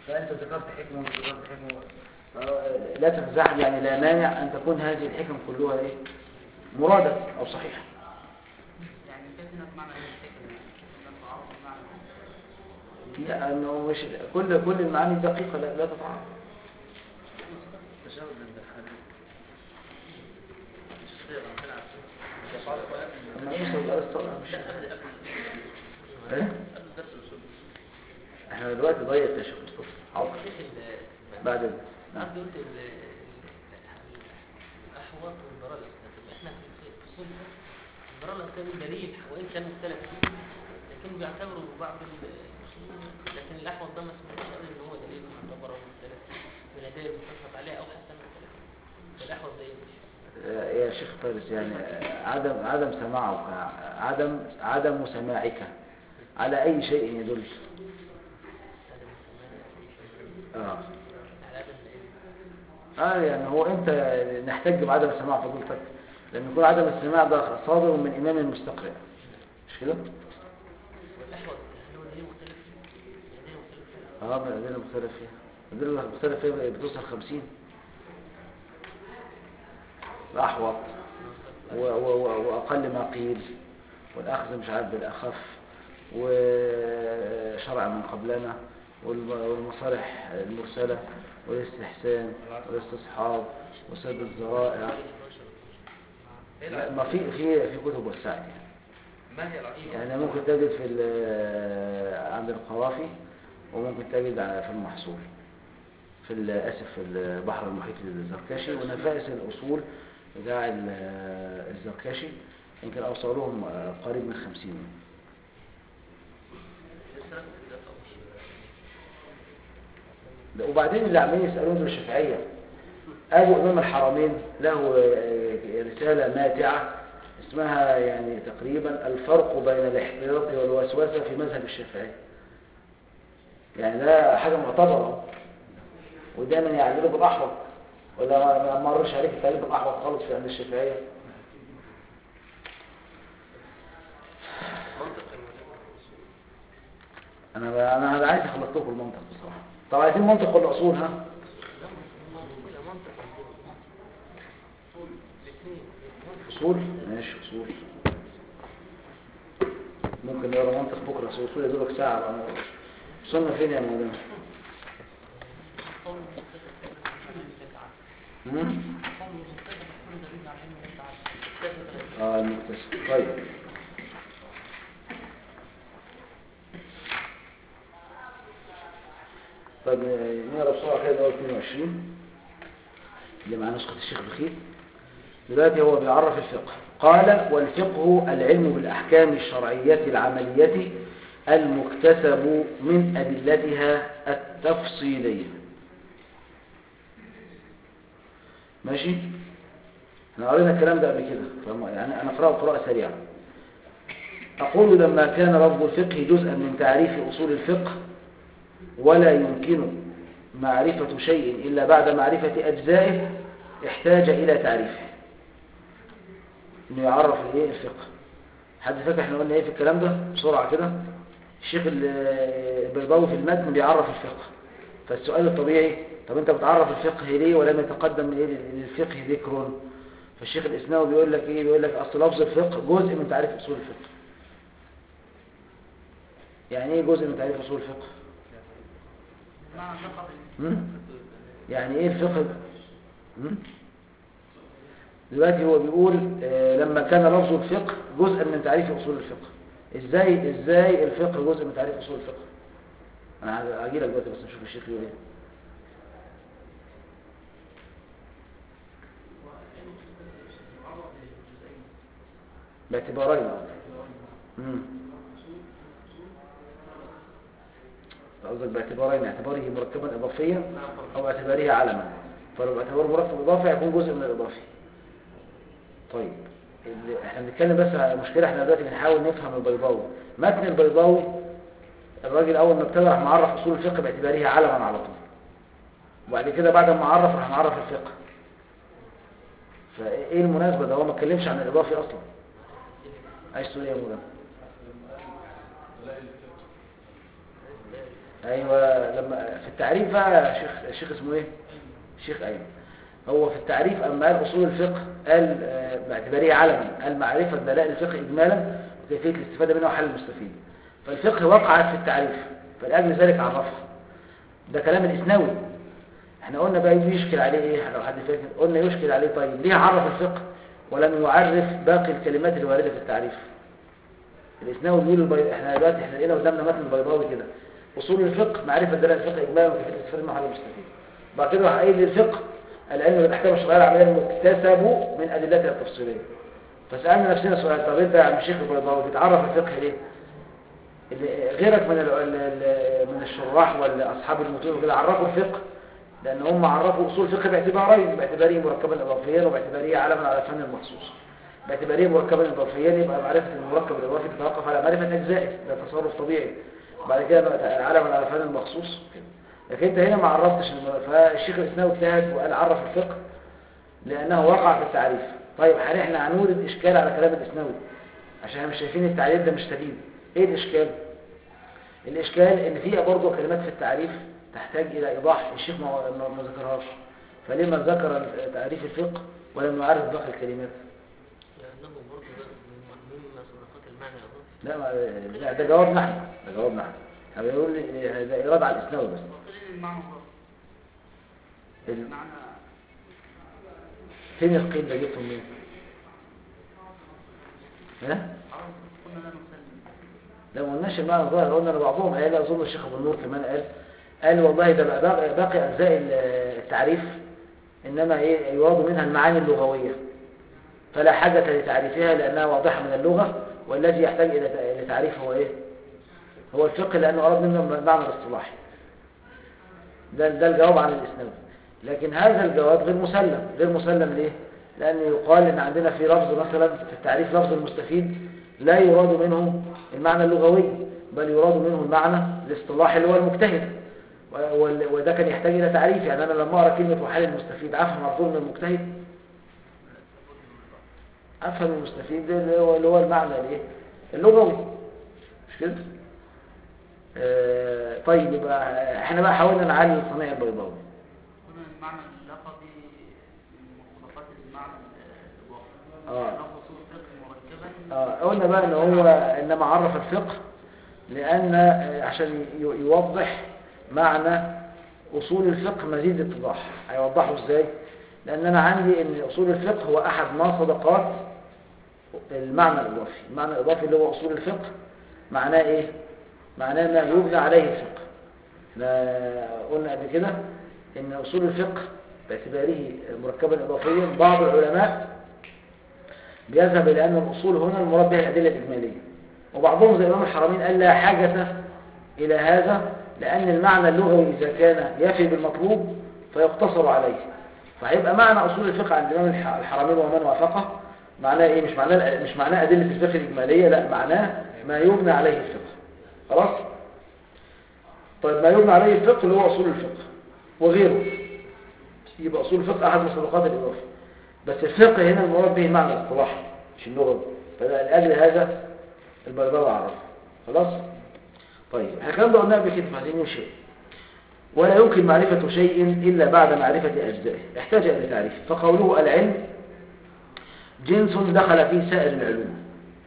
فأنت ذكرت حكمة وذكرت حكمة آه، لا تتزعل يعني لا مانع أن تكون هذه الحكم كلها إيه مرادة أو صحيحة يعني كيف هناك معنى الحكمة هناك تعارض معنى لا أنه مش كل كل المعاني الدقيقة لا, لا تتعارض تشاور للدخان مش صغيرة كان عارفين ما يوصل الأرسطو مش قبل قبل إيه قبل درس الأصول احنا دلوقتي ضيق يا شيخ مصطفى حاضر بعد ال- نعم. قصدي قلت ال- ال- الأحواط والبراءة الأصلية احنا في في أصول الفقه البراءة الأصلية دي دليل وإن كان مختلف فيه لكن بيعتبروا بعض الأصول لكن الأحوط ده ما سمعوش قبل إن هو دليل معتبر أو مختلف من الأدلة المتفق عليها أو حتى مختلف الأحوط ده يمشي آه، يا شيخ فارس يعني آه، عدم عدم سماعك عدم عدم سماعك على أي شيء يدل هذا من سماع اه على هذا العلم اه يعني هو انت نحتاج بعدم سماع فضيلتك لان يكون عدم السماع ده صادر من امام مستقرئ مش كده والأحوط هل هو دليل مختلف فيه؟ دليل مختلف فيه اه من الادله المختلف فيها الادله المختلف فيها بتوصل 50 الاحوط و- و- و- واقل ما قيل والاخذ مش عارف بالاخف وشرع من قبلنا والم- والمصالح المرسله والاستحسان والاستصحاب وسد الذرائع لا، ما في في في كتب وسعت يعني ما هي العقيدة؟ يعني ممكن تجد في ال- عند القوافي وممكن تجد في المحصول في ال- اسف في البحر المحيط للزركشي ونفائس الاصول بتاع ال- الزركشي يمكن اوصلهم قريب من 50 ده وبعدين اللي عمالين يسالون دول الشافعيه ابو امام الحرمين له آه، رساله ماتعه اسمها يعني تقريبا الفرق بين الاحتياط والوسوسه في مذهب الشافعي يعني ده حاجه معتبره ودايما يعللوا بالاحوط ولا ما ما مرش عليك التعليل بالاحوط خالص في عند الشافعيه انا انا عايز اخلص لكم المنطق بصراحه طب عايزين منطق ولا اصول ها اصول ماشي اصول ممكن نقرا منطق بكره أصل اصول يدوبك ساعه بقى وصلنا فين يا مولانا قول المتفق على البدعة هم؟ قول المتفق يكون دليل على علم البدعة اه المكتسب طيب طيب نقرا بسرعه كده نقول 22 اللي مع نسخه الشيخ بخيت دلوقتي هو بيعرف الفقه قال والفقه العلم بالاحكام الشرعيه العمليه المكتسب من ادلتها التفصيليه ماشي احنا قرينا الكلام ده قبل كده فما- يعني انا اقراه قراءه سريعه اقول لما كان لفظ الفقه جزءا من تعريف اصول الفقه ولا يمكن معرفة شيء إلا بعد معرفة أجزائه احتاج إلى تعريفه إنه يعرف الإيه الفقه حد فاكر احنا قلنا إيه في الكلام ده بسرعة كده الشيخ ال- البيضاوي في المتن بيعرف الفقه فالسؤال الطبيعي طب أنت بتعرف الفقه ليه ولم يتقدم إيه للفقه ذكر فالشيخ الإسناوي بيقول لك إيه بيقول لك أصل لفظ الفقه جزء من تعريف أصول الفقه يعني إيه جزء من تعريف أصول الفقه معنى فقط مم؟ يعني ايه الفقه مم؟ دلوقتي هو بيقول آه، لما كان لفظ الفقه جزءا من تعريف اصول الفقه ازاي ازاي الفقه جزء من تعريف اصول الفقه انا هجي لك دلوقتي بس نشوف الشيخ يقول ايه باعتبارين مم. قصدك باعتبارين اعتباره مركبا اضافيا او اعتباره علما فلو اعتباره مركب اضافي هيكون جزء من الاضافي طيب اللي احنا بنتكلم بس على مشكله احنا دلوقتي بنحاول نفهم البيضاوي متن البيضاوي الراجل اول ما ابتدى راح معرف اصول الفقه باعتباره علما على طول وبعد كده بعد ما عرف راح معرف الفقه فايه المناسبه ده هو ما اتكلمش عن الاضافي اصلا عايز تقول ايه يا مولانا ايوه لما في التعريف بقى شيخ الشيخ اسمه ايه شيخ ايمن هو في التعريف اما قال اصول الفقه قال آه، باعتباره علما قال معرفه دلائل الفقه اجمالا وكيفيه الاستفاده منها وحل المستفيد فالفقه وقعت في التعريف فلاجل ذلك عرفها ده كلام الاسنوي احنا قلنا بقى يشكل عليه ايه لو حد فاكر قلنا يشكل عليه طيب ليه عرف الفقه ولم يعرف باقي الكلمات الوارده في التعريف الاسناوي بيقول البيض... احنا دلوقتي احنا لقينا قدامنا متن البيضاوي كده اصول الفقه معرفه دلائل الفقه اجمالا وكيفيه الاستفاده منه وحل المستفيد بعد كده راح قايل للفقه العلم بالاحكام الشرعيه العمليه المكتسب من ادلتها التفصيليه فسالنا نفسنا سؤال طب انت يا عم الشيخ البيضاوي بتعرف الفقه ليه اللي- غيرك من ال- ال- ال- من الشراح ولا اصحاب المتون وكده عرفوا الفقه لان هم عرفوا اصول الفقه باعتبارين باعتباره مركبا اضافيا وباعتباره علما على فن المخصوص باعتباره مركبا اضافيا يبقى معرفه المركب الاضافي تتوقف على معرفه اجزائه ده تصرف طبيعي بعد كده بقى علما على فن المخصوص كده لكن انت هنا ما عرفتش الم- فالشيخ الاسناوي اجتهد وقال عرف الفقه لانه وقع في التعريف طيب هل احنا هنورد اشكال على كلام الاسناوي عشان احنا مش شايفين التعريف ده مش سديد ايه الاشكال الاشكال ان فيها برضه كلمات في التعريف تحتاج الى ايضاح الشيخ ما ما- ما ذكرهاش فلما ذكر تعريف الفقه ولم يعرف باقي الكلمات لأنه برضه ده من- مما صدقات المعنى أظن لا ما- لا ده جواب نحن ده جواب نحن هو يقول لي ده ايراد على الاسناوي بس وقيل المعنى ضرب ال- المعنى فين القيل ده جبته منين ها خلاص قلنا لا نسلم لا ما قلناش المعنى الظاهر قلنا ان بعضهم قال اظن الشيخ ابو النور كمان قال قال والله ده بقى باقي, باقي اجزاء ال- التعريف انما ايه يراد منها المعاني اللغويه فلا حاجه لتعريفها لانها واضحه من اللغه والذي يحتاج الى ت- لتعريف هو ايه هو الفقه لانه اراد منه المعنى الاصطلاحي ده ده الجواب عن الاسناد لكن هذا الجواب غير مسلم غير مسلم ليه لان يقال ان عندنا في لفظ مثلا في التعريف لفظ المستفيد لا يراد منه المعنى اللغوي بل يراد منه المعنى الاصطلاحي اللي هو المجتهد و- وال- وده كان يحتاج الى تعريف يعني انا لما اقرا كلمه وحال المستفيد افهم على طول من المجتهد افهم المستفيد ده اللي هو اللي هو المعنى الايه اللغوي مش كده آه طيب يبقى احنا بقى حاولنا نعلم صنيع البيضاوي قلنا المعنى اللفظي من مواصفات المعنى الإضافي آه. لفظ أصول الفقه مركبا آه، قلنا بقى ان هو انما عرف الفقه لان آه، عشان ي- يوضح معنى اصول الفقه مزيد اتضاح هيوضحه ازاي لان انا عندي ان اصول الفقه هو احد ما صدقات المعنى الاضافي المعنى الاضافي اللي هو اصول الفقه معناه ايه معناه ما يبنى عليه الفقه احنا قلنا قبل كده ان اصول الفقه باعتباره مركبا اضافيا بعض العلماء بيذهب إلى أن الأصول هنا المراد بها الأدلة الإجمالية وبعضهم زي إمام الحرمين قال لا حاجة إلى هذا لأن المعنى اللغوي إذا كان يفي بالمطلوب فيقتصر عليه فهيبقى معنى أصول الفقه عند إمام الح- الحرمين ومن وافقه معناه إيه مش معناه مش معناه أدلة الفقه الإجمالية لا معناه ما يبنى عليه الفقه خلاص طيب ما يبنى عليه الفقه اللي هو أصول الفقه وغيره يبقى أصول الفقه أحد مصدقات الإضافة بس الفقه هنا المراد به المعنى الاصطلاحي مش اللغوي فلأجل هذا البيضاوي عرفه خلاص طيب احنا الكلام ده قلناه قبل كده بعدين نمشي ولا يمكن معرفة شيء إلا بعد معرفة أجزائه احتاج إلى تعريف فقوله العلم جنس دخل في سائر العلوم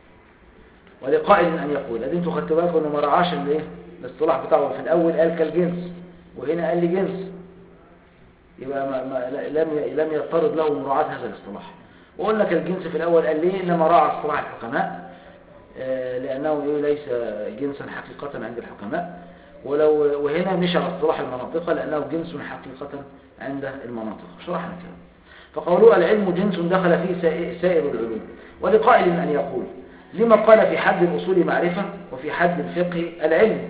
ولقائل أن يقول أدي انتوا خدتوا بالكم إنه ما رعاش الايه الاصطلاح بتاعه في الأول قال كالجنس وهنا قال لي جنس يبقى ما ما لم لم يضطرد له مراعاة هذا الاصطلاح وقلنا كالجنس في الأول قال ليه إنما راعى اصطلاح الحكماء آه، لأنه إيه ليس جنسا حقيقة عند الحكماء ولو وهنا مشى على اصطلاح المناطق لأنه جنس حقيقة عند المناطق شرحنا كده فقولوا العلم جنس دخل فيه سائ- سائر العلوم ولقائل أن يقول لما قال في حد الأصول معرفة وفي حد الفقه العلم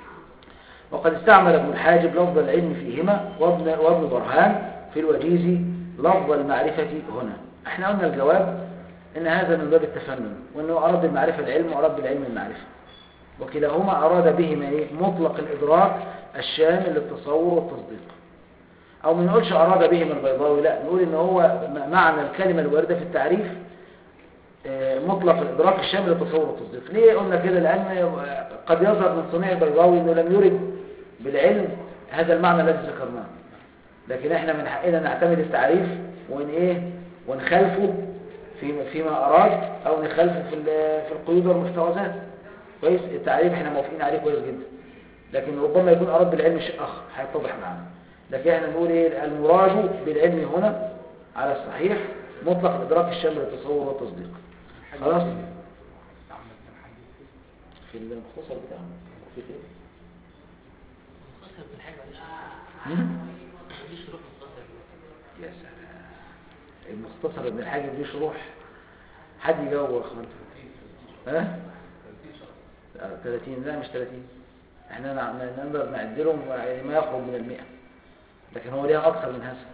وقد استعمل ابن الحاجب لفظ العلم فيهما وابن, وابن برهان في الوجيز لفظ المعرفة هنا احنا قلنا الجواب ان هذا من باب التفنن وانه اراد المعرفة العلم واراد بالعلم المعرفة وكلاهما اراد بهما ايه مطلق الادراك الشامل للتصور والتصديق او ما نقولش اراد بهما البيضاوي لا نقول ان هو م- معنى الكلمة الواردة في التعريف آه، مطلق الإدراك الشامل للتصور والتصديق ليه قلنا كده لأن قد يظهر من صنيع البيضاوي أنه لم يرد بالعلم هذا المعنى الذي ذكرناه لكن احنا من حقنا نعتمد التعريف ون ايه ونخالفه في فيما اراد او نخالفه في ال- في القيود والمحتوزات كويس التعريف احنا موافقين عليه كويس جدا لكن ربما يكون اراد بالعلم شيء اخر هيتضح معنا لكن احنا نقول ايه المراد بالعلم هنا على الصحيح مطلق ادراك الشامل للتصور والتصديق خلاص في المختصر بتاعه في كده مختصر ابن الحاج معلش هم؟ مفيش شروح مختصر يا سلام المختصر ابن الحاجب ليه شروح حد يجاوب يا اخوان ها آه، 30 لا مش 30 احنا نع- نقدر نعدلهم يعني ما يقرب من المئة لكن هو ليها اكثر من هذا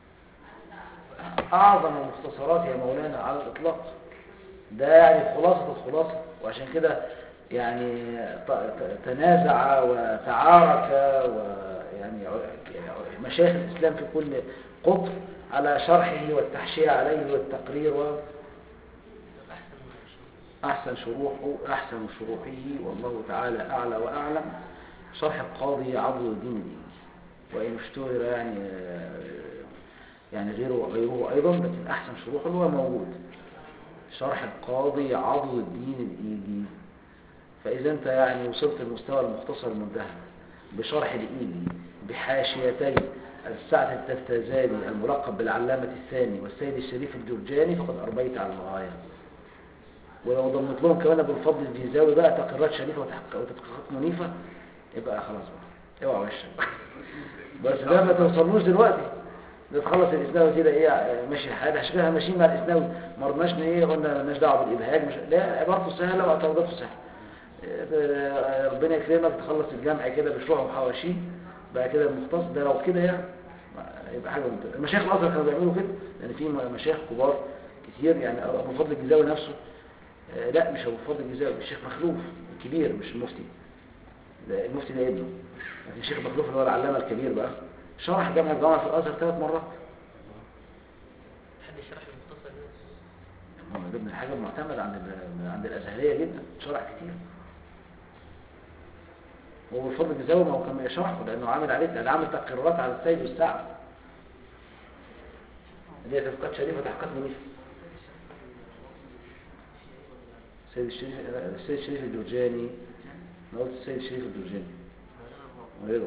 اعظم المختصرات يا مولانا على الاطلاق ده يعني خلاصة الخلاصة وعشان كده يعني ت- ت- تنازع وتعارك ويعني ع- مشايخ الإسلام في كل قطر على شرحه والتحشية عليه والتقرير و- احسن من الشروح أحسن شروحه أحسن شروحه والله تعالى أعلى وأعلم شرح القاضي عضو الدين الإنجليزي وإن اشتهر يعني يعني غيره غيره أيضا لكن أحسن شروحه هو موجود شرح القاضي عضو الدين الإيجي فإذا أنت يعني وصلت لمستوى المختصر المنتهى بشرح الإيجي بحاشيتي السعد التفتازاني الملقب بالعلامة الثاني والسيد الشريف الجرجاني فقد أربيت على الغاية ولو ضمت لهم كمان ابو الفضل الجيزاوي بقى تقريرات شريفه وتحقيق- وتدقيقات منيفه يبقى خلاص بقى اوعى وشك بس ده ما توصلوش دلوقتي ده تخلص الاسناوي كده ايه ماشي الحال عشان كده ماشيين مع الاسناوي ما رضناش إن ايه قلنا مالناش دعوه بالابهاج مش لا عبارته سهله واعتراضاته سهله إيه، ربنا يكرمك تخلص الجمع كده بشروع وحواشيه بقى كده المختص ده لو كده يعني يبقى حاجه ممتازه المشايخ الازهر كانوا بيعملوا كده لان في مشايخ كبار كتير يعني ابو الفضل الجيزاوي نفسه آه، لا مش ابو الفضل الجزائري الشيخ مخلوف الكبير مش المفتي ده المفتي ده ابنه لكن الشيخ مخلوف اللي هو العلامه الكبير بقى شرح جامع الجامعه في الازهر ثلاث مرات حد يشرح لي المختصر ده هو ده من الحاجه المعتمده عند ال- عند الازهريه جدا شرح كتير وابو الفضل الجزائري ما هو كان يشرحه لانه عامل عليه لانه عامل تقريرات على السيد والسعد اللي هي تحقيقات شريفه تحقيقات منيفه السيد الشريف السيد الشريف الجرجاني انا قلت السيد الشريف الجرجاني غيره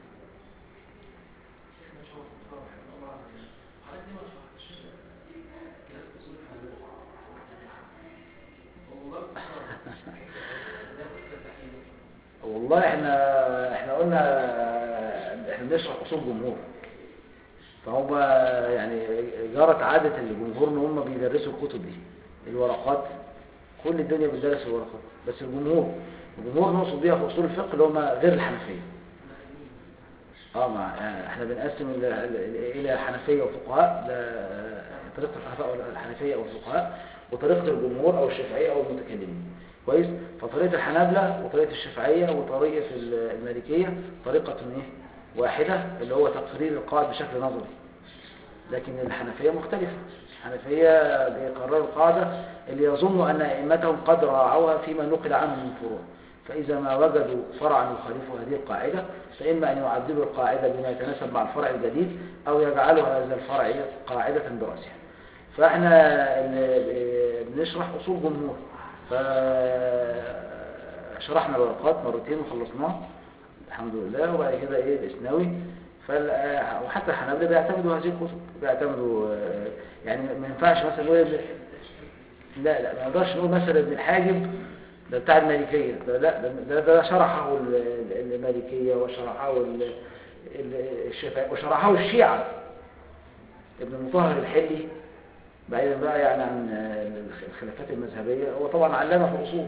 والله احنا احنا قلنا احنا بنشرح اصول جمهور فهم يعني جرت عادة الجمهور ان هم بيدرسوا الكتب دي الورقات كل الدنيا بتدرس الورقات بس الجمهور الجمهور نقصد بيها في اصول الفقه اللي هم غير الحنفيه اه مع يعني احنا بنقسم ال- ال- الى حنفيه وفقهاء ده طريقه الحنفيه الحنفيه او الفقهاء وطريقه الجمهور او الشافعيه او المتكلمين كويس فطريقه الحنابلة وطريقه الشافعيه وطريقه ال- المالكيه طريقه ايه واحده اللي هو تقرير القواعد بشكل نظري لكن الحنفية مختلفة الحنفية بيقرروا القاعدة اللي يظن أن أئمتهم قد راعوها فيما نقل عنهم من فروع فإذا ما وجدوا فرعا يخالف هذه القاعدة فإما أن يعدلوا القاعدة بما يتناسب مع الفرع الجديد أو يجعلوا هذا الفرع قاعدة برأسها فإحنا ال- بنشرح أصول جمهور فشرحنا الورقات مرتين وخلصناها الحمد لله وبعد كده ايه الاسناوي فال... آه، وحتى الحنابلة بيعتمدوا هذه الكتب بيعتمدوا آه، يعني ما ينفعش مثلا نقول ابن- لا لا ما نقدرش نقول مثلا ابن الحاجب ده بتاع المالكية ده لا ده, ده, ده شرحه ال- ال- المالكية وشرحه ال- ال- الشافعي وشرحه الشيعة ابن المطهر الحلي بعيدا بقى يعني عن آه، الخلافات المذهبية هو طبعا علامة في الأصول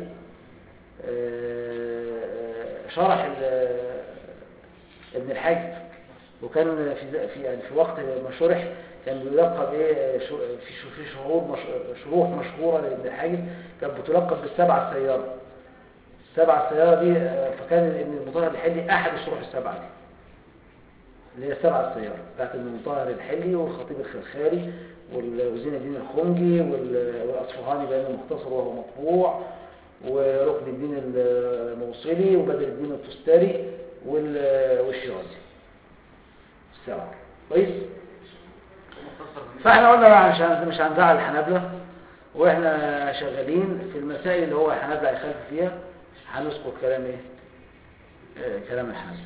آه، شرح ال- ابن الحاجب وكان في في يعني في وقت ما شرح كان بيلقب ايه شو- في شو- في شهور مش شروح مشهوره لابن الحاجب كانت بتلقب بالسبعه السياره السبعه السياره دي آه، فكان ابن المطهر الحلي احد الشروح السبعه دي اللي هي السبعه السياره بتاعت ابن المطهر الحلي والخطيب الخلخالي وال- وزين الدين الخنجي وال- والاصفهاني بين المختصر وهو مطبوع وركن الدين الموصلي وبدر الدين التستري وال- والشيرازي السبعة كويس فاحنا قلنا بقى مش هن- مش هنزعل الحنابلة واحنا شغالين في المسائل اللي هو الحنابلة هيخالف فيها هنسقط كلام ايه آه، كلام الحنابلة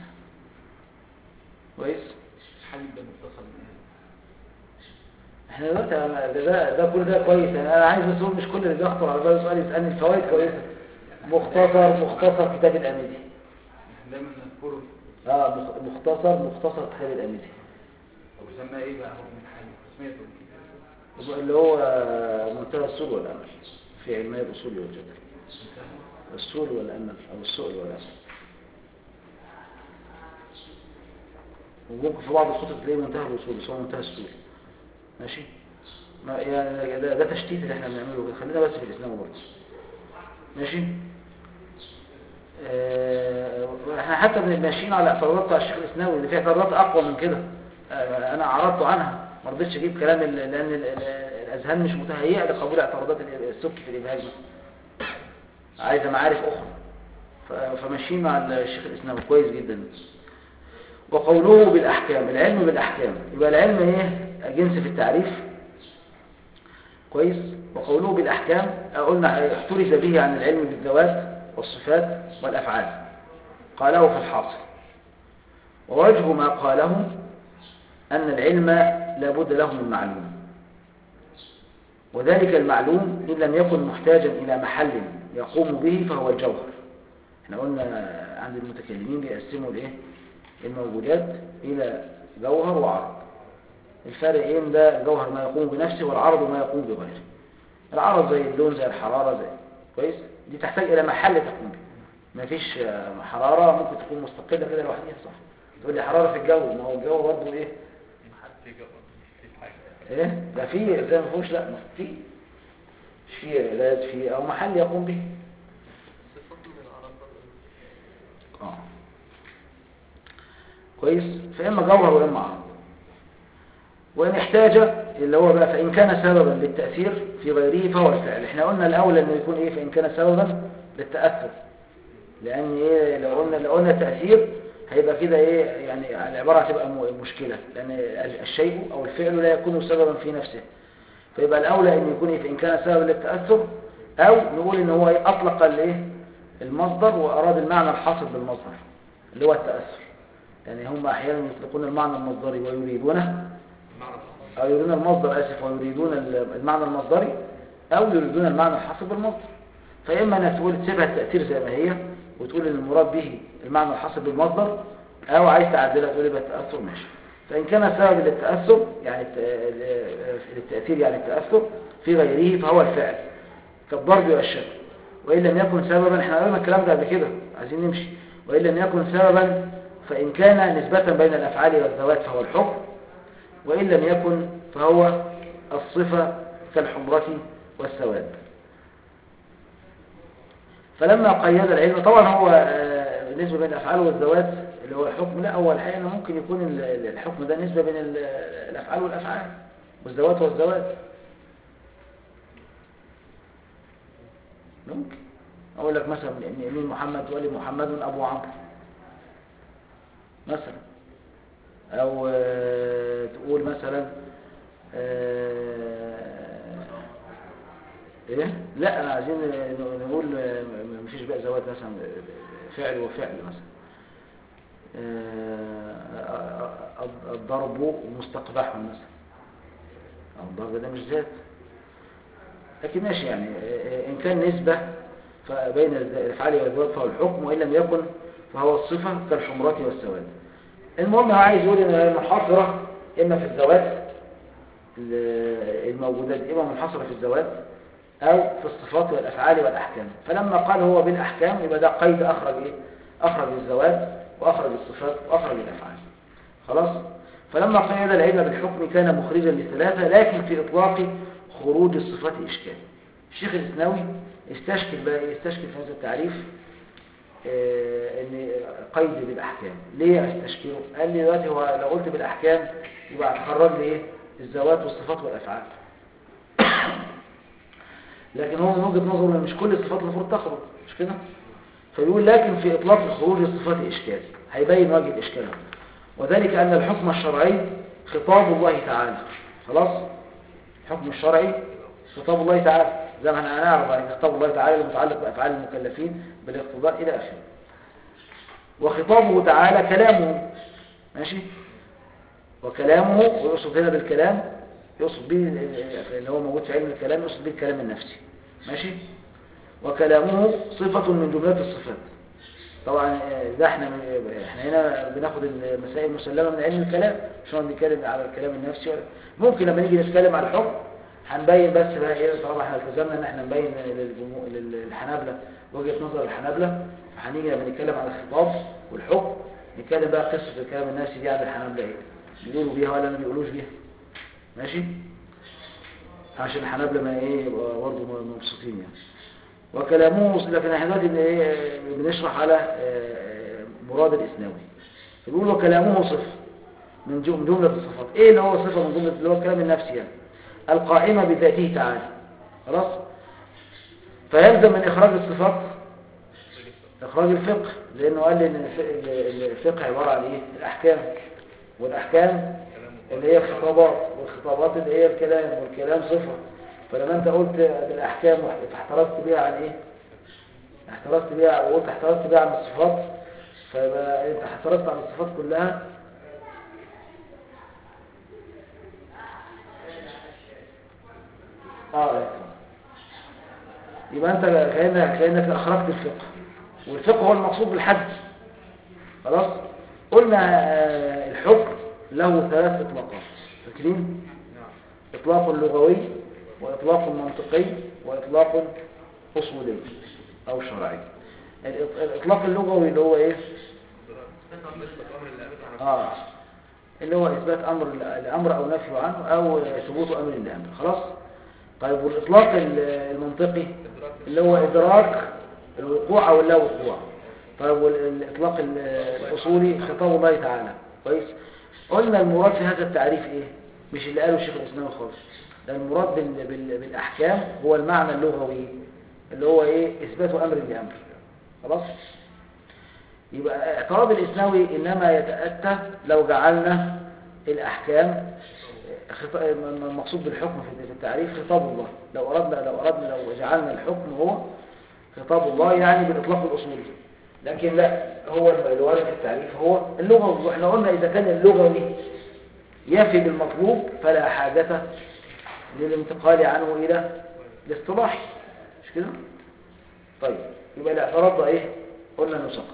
كويس حل ده متصل احنا دلوقتي ده, ده, ده كل ده كويس يعني انا عايز بس اقول مش كل اللي بيخطر على بالي سؤال يسالني الفوائد كويسه مختصر مختصر كتاب الاميدي دايما نذكره اه مخ- مختصر مختصر كتاب الاميدي او يسمى ايه بقى حكم الحل تسميته اللي هو منتهى السؤل والامل في علمي الاصول والجدل السؤل والامل او السؤل والامل وممكن في بعض الخطط تلاقيه منتهى الوصول بس هو منتهى السؤل ماشي ما يعني ده, ده تشتيت اللي احنا بنعمله كده. خلينا بس في الاسلام برضه ماشي آه، احنا حتى بن- ماشيين على اعتراضات بتاع الشيخ الاسناوي اللي فيها اعتراضات اقوى من كده آه، انا اعرضت عنها ما رضيتش اجيب كلام ال- لان ال- ال- الاذهان مش متهيئه لقبول اعتراضات ال- السبكي في الابهاج مثلا عايزه معارف اخرى ف- فماشيين مع الشيخ الاسناوي كويس جدا وقوله بالاحكام العلم بالاحكام يبقى العلم ايه جنس في التعريف كويس وقوله بالاحكام قلنا احترز به عن العلم بالذوات والصفات والافعال قاله في الحاصل ووجه ما قاله ان العلم لا بد له من معلوم وذلك المعلوم ان لم يكن محتاجا الى محل يقوم به فهو الجوهر احنا قلنا عند المتكلمين بيقسموا الايه الموجودات الى جوهر وعرض الفرق ايه إن ده الجوهر ما يقوم بنفسه والعرض ما يقوم بغيره العرض زي اللون زي الحرارة زي كويس دي تحتاج الى محل تقوم به مفيش آه، حرارة ممكن تكون مستقلة كده لوحدها صح تقول لي حرارة في الجو ما هو الجو برضه ايه في جو في حاجة ايه ده في زي ما فيهوش لا ما في مش في علاج في او محل يقوم به صفات من العرب برضه. اه كويس فإما جوهر وإما عرض وإن احتاج اللي هو بقى فإن كان سببا للتأثير في غيره فهو الفعل احنا قلنا الأول أنه يكون إيه فإن كان سببا للتأثر لأن إيه لو قلنا لو قلنا التأثير هيبقى كده إيه يعني العبارة هتبقى م- مشكلة لأن الشيء أو الفعل لا يكون سببا في نفسه فيبقى الأولى أن يكون إيه فإن كان سببا للتأثر أو نقول إن هو إيه أطلق الإيه المصدر وأراد المعنى الحاصل بالمصدر اللي هو التأثر يعني هم أحيانا يطلقون المعنى المصدري ويريدونه أو يريدون المصدر آسف ويريدون المعنى المصدري أو يريدون المعنى الحاصل بالمصدر فإما أنك تقول تسيبها التأثير زي ما هي وتقول إن المراد به المعنى الحاصل بالمصدر أو عايز تعدلها تقول يبقى التأثر ماشي فإن كان سبب للتأثر يعني الت- للتأثير يعني التأثر في غيره فهو الفعل كالضرب والشكل وإن لم يكن سببا احنا قلنا الكلام ده قبل كده عايزين نمشي وإن لم يكن سببا فإن كان نسبة بين الأفعال والذوات فهو الحكم وإن لم يكن فهو الصفة كالحمرة والسواد فلما قيد العلم طبعا هو آه، نسبة بين الأفعال والذوات اللي هو الحكم لا هو الحقيقة إنه ممكن يكون ال- ال- الحكم ده نسبة بين ال- الأفعال والأفعال والذوات والذوات ممكن أقول لك مثلا من يمين محمد تقول لي محمد أبو عمرو مثلا أو آه، تقول مثلا آه، إيه؟ لا أنا عايزين ن- نقول آه، م- مفيش بقى زواج مثلا آه، فعل وفعل مثلا آه، الض- الضرب مستقبح مثلا أو الضرب ده مش ذات لكن ماشي يعني آه، إن كان نسبة فبين الأفعال والذوات فهو الحكم وإن لم يكن فهو الصفة كالحمرة والسواد المهم هو عايز يقول إن المحاصرة إما في الذوات ال- الموجودات إما منحصرة في الذوات أو في الصفات والأفعال والأحكام فلما قال هو بالأحكام يبقى ده قيد أخرج إيه؟ أخرج الذوات وأخرج الصفات وأخرج الأفعال خلاص فلما قيد العلم بالحكم كان مخرجا للثلاثة لكن في إطلاق خروج الصفات إشكال الشيخ الإسناوي استشكل بقى إيه؟ استشكل في هذا التعريف آه، ان قيد بالاحكام ليه استشكله قال لي دلوقتي هو لو قلت بالاحكام يبقى هتخرج لي ايه الذوات والصفات والافعال لكن هو من وجهه نظره ان مش كل الصفات المفروض تخرج مش كده فيقول لكن في اطلاق خروج الصفات اشكال هيبين وجه الإشكال وذلك أن الحكم الشرعي خطاب الله تعالى خلاص الحكم الشرعي خطاب الله تعالى زي ما احنا هنعرف يعني خطاب الله تعالى المتعلق بأفعال المكلفين بالاقتضاء إلى آخره وخطابه تعالى كلامه ماشي وكلامه ويقصد هنا بالكلام يقصد به اللي هو موجود في علم الكلام يقصد به الكلام النفسي ماشي وكلامه صفة من جملات الصفات طبعا آه، ده احنا احنا هنا بناخد المسائل المسلمة من علم الكلام مش هنقعد نتكلم على الكلام النفسي ولا ممكن لما نيجي نتكلم على الحكم هنبين بس بقى ايه طالما احنا التزمنا ان احنا نبين للجمهور- للحنابلة وجهة نظر الحنابلة فهنيجي لما نتكلم على الخطاب والحكم نتكلم بقى قصة الكلام النفسي دي عند الحنابلة ايه بيقولوا بيها ولا ما بيقولوش بيها ماشي عشان الحنابلة ما ايه يبقى برضه مبسوطين يعني وكلامه لكن احنا دلوقتي ايه بنشرح على آه، مراد الاسناوي فبيقول وكلامه صفة من جم- من جملة الصفات ايه اللي هو صفة من جملة اللي هو الكلام النفسي يعني القائمة بذاته تعالى خلاص فيلزم من اخراج الصفات اخراج الفقه لانه قال لي ان الف- ال- الفقه عبارة عن ايه الاحكام والاحكام اللي هي الخطابات والخطابات اللي هي الكلام والكلام صفة فلما انت قلت بالاحكام احترزت بيها عن ايه احترزت بيها وقلت احترزت بيها عن الصفات فيبقى انت احترزت عن الصفات كلها اه يبقى انت كأنك, كأنك اخرجت الفقه والفقه هو المقصود بالحد خلاص قلنا آه، الحكم له ثلاث اطلاقات فاكرين اطلاق لغوي واطلاق منطقي واطلاق اصولي او شرعي الإط- الاطلاق اللغوي اللي هو ايه اه اللي هو اثبات امر الامر او نفي عنه او ثبوت امر لامر خلاص طيب والاطلاق ال- المنطقي اللي هو ادراك الوقوع او اللا وقوع طيب والاطلاق ال- الاصولي خطاب الله تعالى كويس قلنا المراد في هذا التعريف ايه مش اللي قاله الشيخ الاسلام خالص ده المراد بال- بال- بالاحكام هو المعنى اللغوي اللي هو ايه اثبات امر لامر خلاص يبقى اعتراض الإسناوي إنما يتأتى لو جعلنا الأحكام خط- المقصود بالحكم في التعريف خطاب الله لو أردنا لو أردنا لو جعلنا الحكم هو خطاب الله يعني بالإطلاق الأصولي لكن لا هو الوارد في التعريف هو اللغوي واحنا قلنا إذا كان اللغوي يفي بالمطلوب فلا حاجة للانتقال عنه إلى الاصطلاح مش كده؟ طيب يبقى الاعتراض ده ايه؟ قلنا انه سقط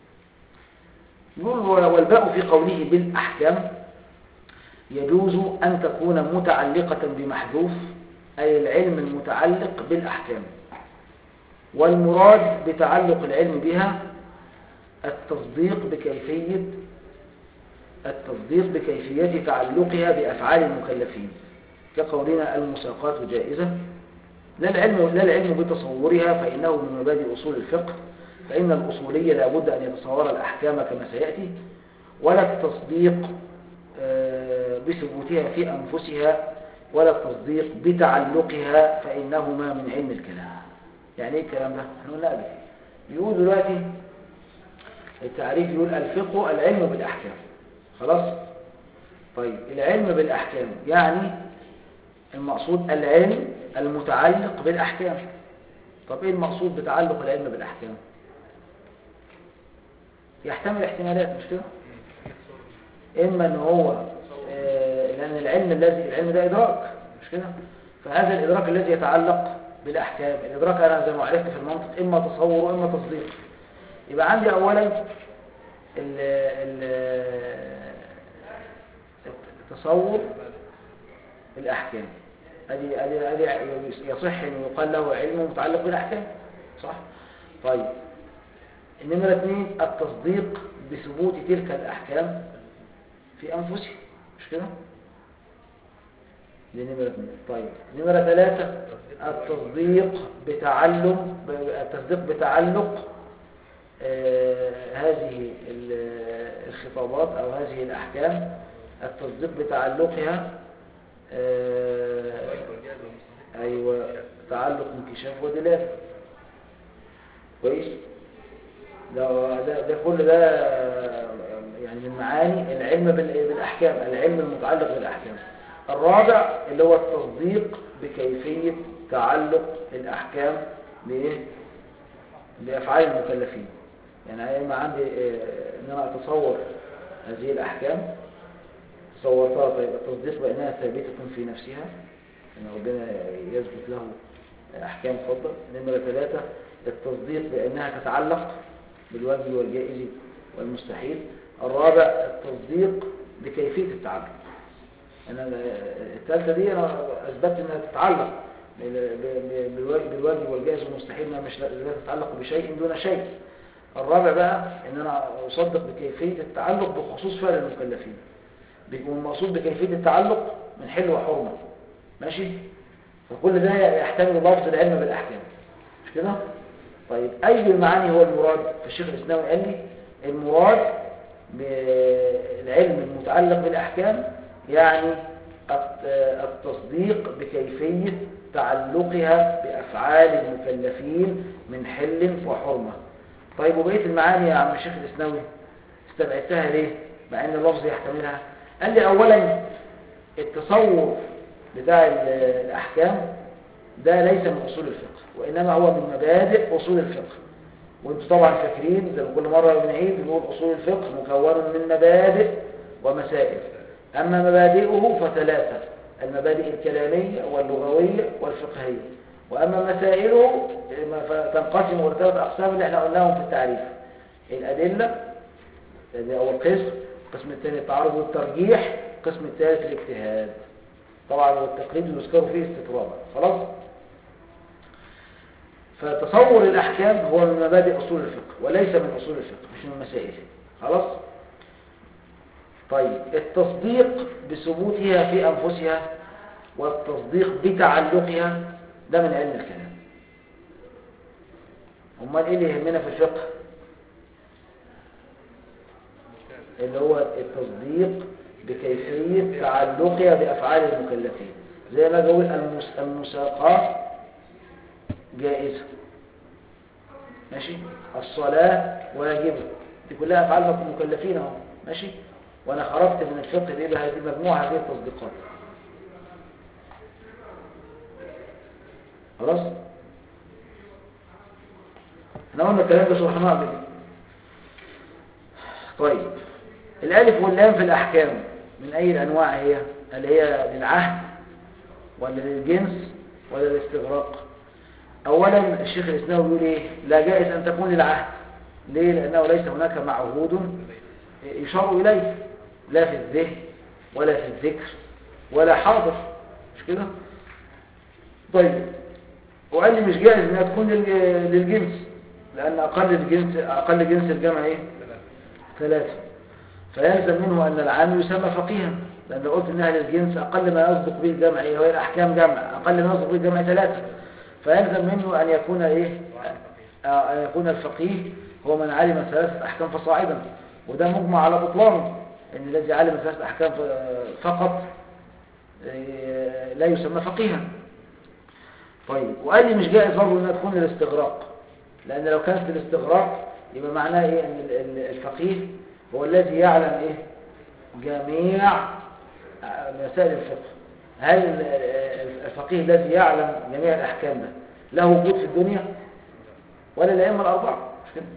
يقول والباء في قوله بالأحكام يجوز أن تكون متعلقة بمحذوف أي العلم المتعلق بالأحكام والمراد بتعلق العلم بها التصديق بكيفية التصديق بكيفية تعلقها بأفعال المكلفين كقولنا المساقات جائزة لا العلم, لا العلم بتصورها فإنه من مبادئ أصول الفقه فإن الأصولية لابد أن يتصور الأحكام كما سيأتي ولا التصديق آه، بثبوتها في أنفسها ولا التصديق بتعلقها فإنهما من علم الكلام يعني ايه الكلام ده؟ احنا قلنا قبل يقول دلوقتي التعريف يقول الفقه العلم بالأحكام خلاص؟ طيب العلم بالأحكام يعني المقصود العلم المتعلق بالأحكام طب ايه المقصود بتعلق العلم بالأحكام؟ يحتمل احتمالات مش كده؟ إما أن هو آه، لأن العلم الذي العلم ده إدراك مش كده؟ فهذا الإدراك الذي يتعلق بالأحكام الإدراك أنا زي ما عرفت في المنطق إما تصور وإما تصديق يبقى عندي أولا ال ال التصور الأحكام ادي ادي ادي يصح ان يقال له علم متعلق بالاحكام صح طيب النمرة اثنين التصديق بثبوت تلك الأحكام في أنفسهم مش كده؟ دي نمرة اثنين طيب نمرة ثلاثة التصديق بتعلم التصديق بتعلق آه هذه ال- الخطابات أو هذه الأحكام التصديق بتعلقها آه أيوة تعلق انكشاف ودلالة كويس ده, ده, ده كل ده آه، يعني من معاني العلم بال- بالأحكام العلم المتعلق بالأحكام الرابع اللي هو التصديق بكيفية تعلق الأحكام بإيه؟ بأفعال المكلفين يعني أنا ما عندي آه، إن أنا أتصور هذه الأحكام تصورتها طيب التصديق بأنها ثابتة في نفسها أن ربنا يثبت له أحكام فضل نمرة ثلاثة التصديق بأنها تتعلق بالواجب والجائز والمستحيل الرابع التصديق بكيفية التعلق أنا الثالثة دي أنا أثبت أنها تتعلق بال- ب- بالواجب بالواجب والجائز والمستحيل أنها مش لا لا تتعلق بشيء دون شيء الرابع بقى أن أنا أصدق بكيفية التعلق بخصوص فعل المكلفين بيكون المقصود بكيفية التعلق من حل وحرمة ماشي فكل ده يحتمل لفظ العلم بالأحكام مش كده طيب أي المعاني هو المراد فالشيخ الإسلامي قال لي المراد بالعلم المتعلق بالأحكام يعني الت- التصديق بكيفية تعلقها بأفعال المكلفين من حل وحرمة طيب وبقية المعاني يا عم الشيخ الإسلامي استبعدتها ليه مع ان اللفظ يحتملها قال لي اولا التصور بتاع ال- الاحكام ده ليس من اصول الفقه وانما هو من مبادئ اصول الفقه وانتم طبعا فاكرين زي ما كل مره بنعيد بنقول اصول الفقه مكون من مبادئ ومسائل اما مبادئه فثلاثه المبادئ الكلاميه واللغويه والفقهيه واما مسائله فتنقسم الى ثلاث اقسام اللي احنا قلناهم في التعريف الادله ده أول قسم القسم الثاني التعارض والترجيح القسم الثالث الاجتهاد طبعا والتقليد يذكر فيه استطراد خلاص فتصور الأحكام هو من مبادئ أصول الفقه وليس من أصول الفقه مش من مسائله خلاص طيب التصديق بثبوتها في أنفسها والتصديق بتعلقها ده من علم الكلام امال ايه اللي يهمنا في الفقه اللي هو التصديق بكيفية تعلقها بأفعال المكلفين زي ما قول المس... المساقات جائزة ماشي الصلاة واجبة دي كلها أفعال المكلفين اهو ماشي وأنا خرجت من الفقه دي بهذه مجموعة هذه التصديقات خلاص احنا قلنا الكلام ده شرحناه قبل كده طيب الالف واللام في الاحكام من اي الانواع هي هل هي للعهد ولا للجنس ولا للاستغراق اولا الشيخ الاسلامي بيقول ايه لا جائز ان تكون للعهد ليه لانه ليس هناك معهود يشار اليه لا في الذهن ولا في الذكر ولا حاضر مش كده طيب وقال لي مش جائز انها تكون لل- للجنس لان اقل الجنس اقل جنس الجمع ايه ثلاثة فيلزم منه أن العام يسمى فقيها لأن لو قلت إنها للجنس أقل ما يصدق به الجمع إيه وهي الأحكام جمع أقل ما يصدق به الجمع ثلاثة فيلزم منه أن يكون إيه آه، أن يكون الفقيه هو من علم ثلاثة أحكام فصاعدا وده مجمع على بطلانه أن الذي علم ثلاثة أحكام ف- فقط آه، لا يسمى فقيها طيب وقال لي مش جائز برضه انها تكون الاستغراق لان لو كانت الاستغراق يبقى معناه ايه ان ال- ال- الفقيه هو الذي يعلم ايه جميع آه، مسائل الفقه هل ال- ال- الفقيه الذي يعلم جميع الاحكام ده له وجود في الدنيا ولا الائمه الاربعه مش كده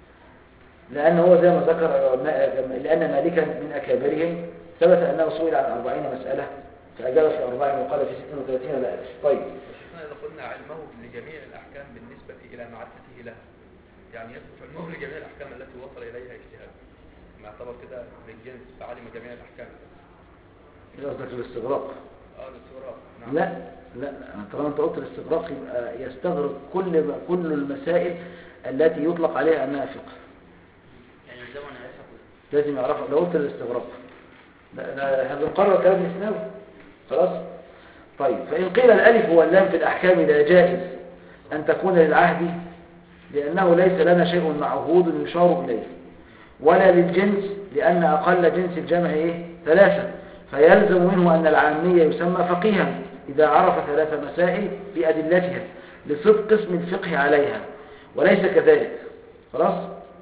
لأن هو زي ما ذكر ما- لأن مالكا من أكابرهم ثبت أنه سئل عن أربعين مسألة فأجاب في أربعين وقال في ست وثلاثين لا أدري طيب شيخنا إذا قلنا علمه لجميع الأحكام بالنسبة إلى معرفته لها يعني يثبت علمه لجميع الأحكام التي وصل إليها اجتهاد ما يعتبر كده للجنس فعلم جميع الأحكام قصدك الاستغراق اه الاستغراق نعم لا لا لا طالما انت قلت الاستغراق يبقى يستغرق كل كل المسائل التي يطلق عليها انها فقه يعني الزمن عرفها كلها لازم يعرفها لو قلت الاستغراق لا لا احنا بنقرر كلام الاسلام خلاص طيب فان قيل الالف واللام في الاحكام لا جائز ان تكون للعهد لانه ليس لنا شيء معهود يشار اليه ولا للجنس لان اقل جنس الجمع ايه ثلاثه فيلزم منه ان العاميه يسمى فقيها اذا عرف ثلاث مسائل بادلتها لصدق اسم الفقه عليها وليس كذلك خلاص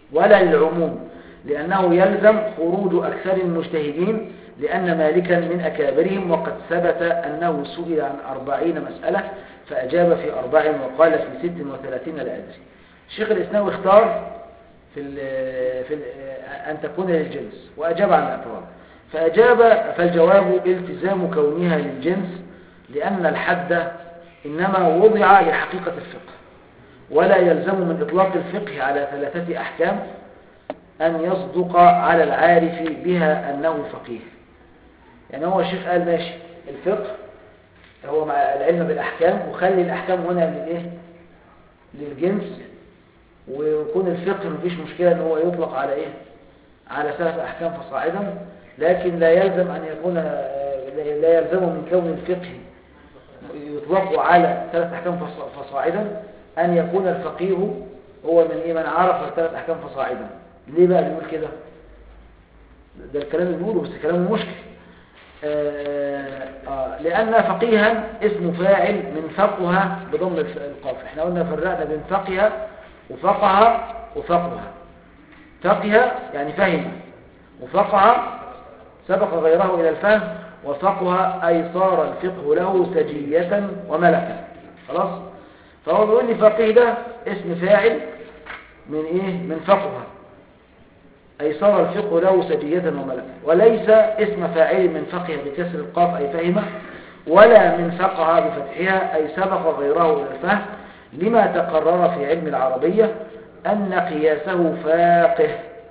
ولا للعموم لأنه يلزم خروج أكثر المجتهدين لأن مالكا من أكابرهم وقد ثبت أنه سئل عن أربعين مسألة فأجاب في أربع وقال في ست وثلاثين لا أدري الشيخ الإسناوي اختار في, ال في ال أن تكون للجنس وأجاب عن الاعتراض فأجاب فالجواب التزام كونها للجنس لأن الحد إنما وضع لحقيقة الفقه ولا يلزم من إطلاق الفقه على ثلاثة أحكام أن يصدق على العارف بها أنه فقيه يعني هو الشيخ قال ماشي الفقه هو مع العلم بالأحكام وخلي الأحكام هنا للإيه للجنس ويكون الفقه مفيش مشكلة ان هو يطلق على ايه على ثلاث احكام فصاعدا لكن لا يلزم ان يكون لا يلزم من كون الفقه يطلق على ثلاث احكام فص- فصاعدا ان يكون الفقيه هو من ايه من عرف الثلاث احكام فصاعدا ليه بقى بيقول كده ده الكلام اللي بيقوله بس كلام مشكل آه آه لأن فقيها اسم فاعل من فقه بضم الف- القاف احنا قلنا فرقنا بين فقه وفقه وفقه فقه يعني فهم وفقه سبق غيره إلى الفهم وفقه أي صار الفقه له سجية وملكا خلاص فهو بيقول لي فقيه ده اسم فاعل من ايه من فقه أي صار الفقه له سجية وملكا وليس اسم فاعل من فقه بكسر القاف أي فهم ولا من فقه بفتحها أي سبق غيره إلى الفهم لما تقرر في علم العربية أن قياسه فاقه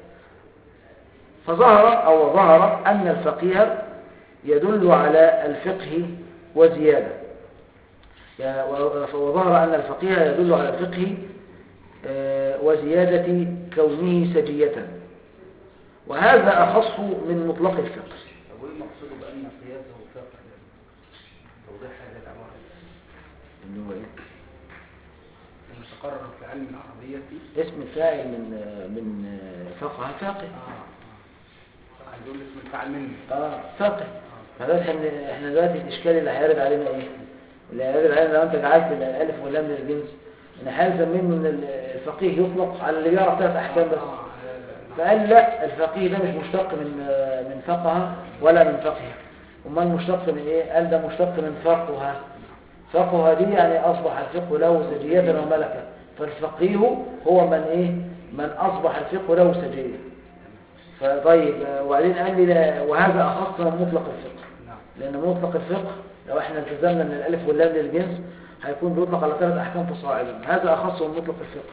فظهر أو ظهر أن الفقيه يدل على الفقه وزيادة يا- و- وظهر أن الفقيه يدل على الفقه آه، وزيادة كونه سجية وهذا أخص من مطلق الفقه طب وايه مقصوده بان قياسه فقه توضيح هذه العباره اللي هو إيه؟ المتقرر في علم العربيه اسم الفاعل من من فقه فاقه اه عايز يقول اسم الفاعل منه اه فاقه فده احنا احنا دلوقتي الاشكال اللي هيرد علينا ايه اللي هيرد علينا لو انت جعلت الالف واللام للجنس ان هيلزم منه ان الفقيه يطلق على اللي يعرف ثلاث احكام بس فقال لا الفقيه ده مش مشتق من من فقه ولا من فقه امال مشتق من ايه قال ده مشتق من فقه فقه دي يعني اصبح الفقه له سجية وملكة فالفقيه هو من ايه من اصبح الفقه له سجية فطيب آه، وبعدين قال لي لا وهذا اخص من مطلق الفقه نعم لان مطلق الفقه لو احنا التزمنا ان الالف واللام للجنس هيكون بيطلق على ثلاث احكام فصاعدا هذا اخص من مطلق الفقه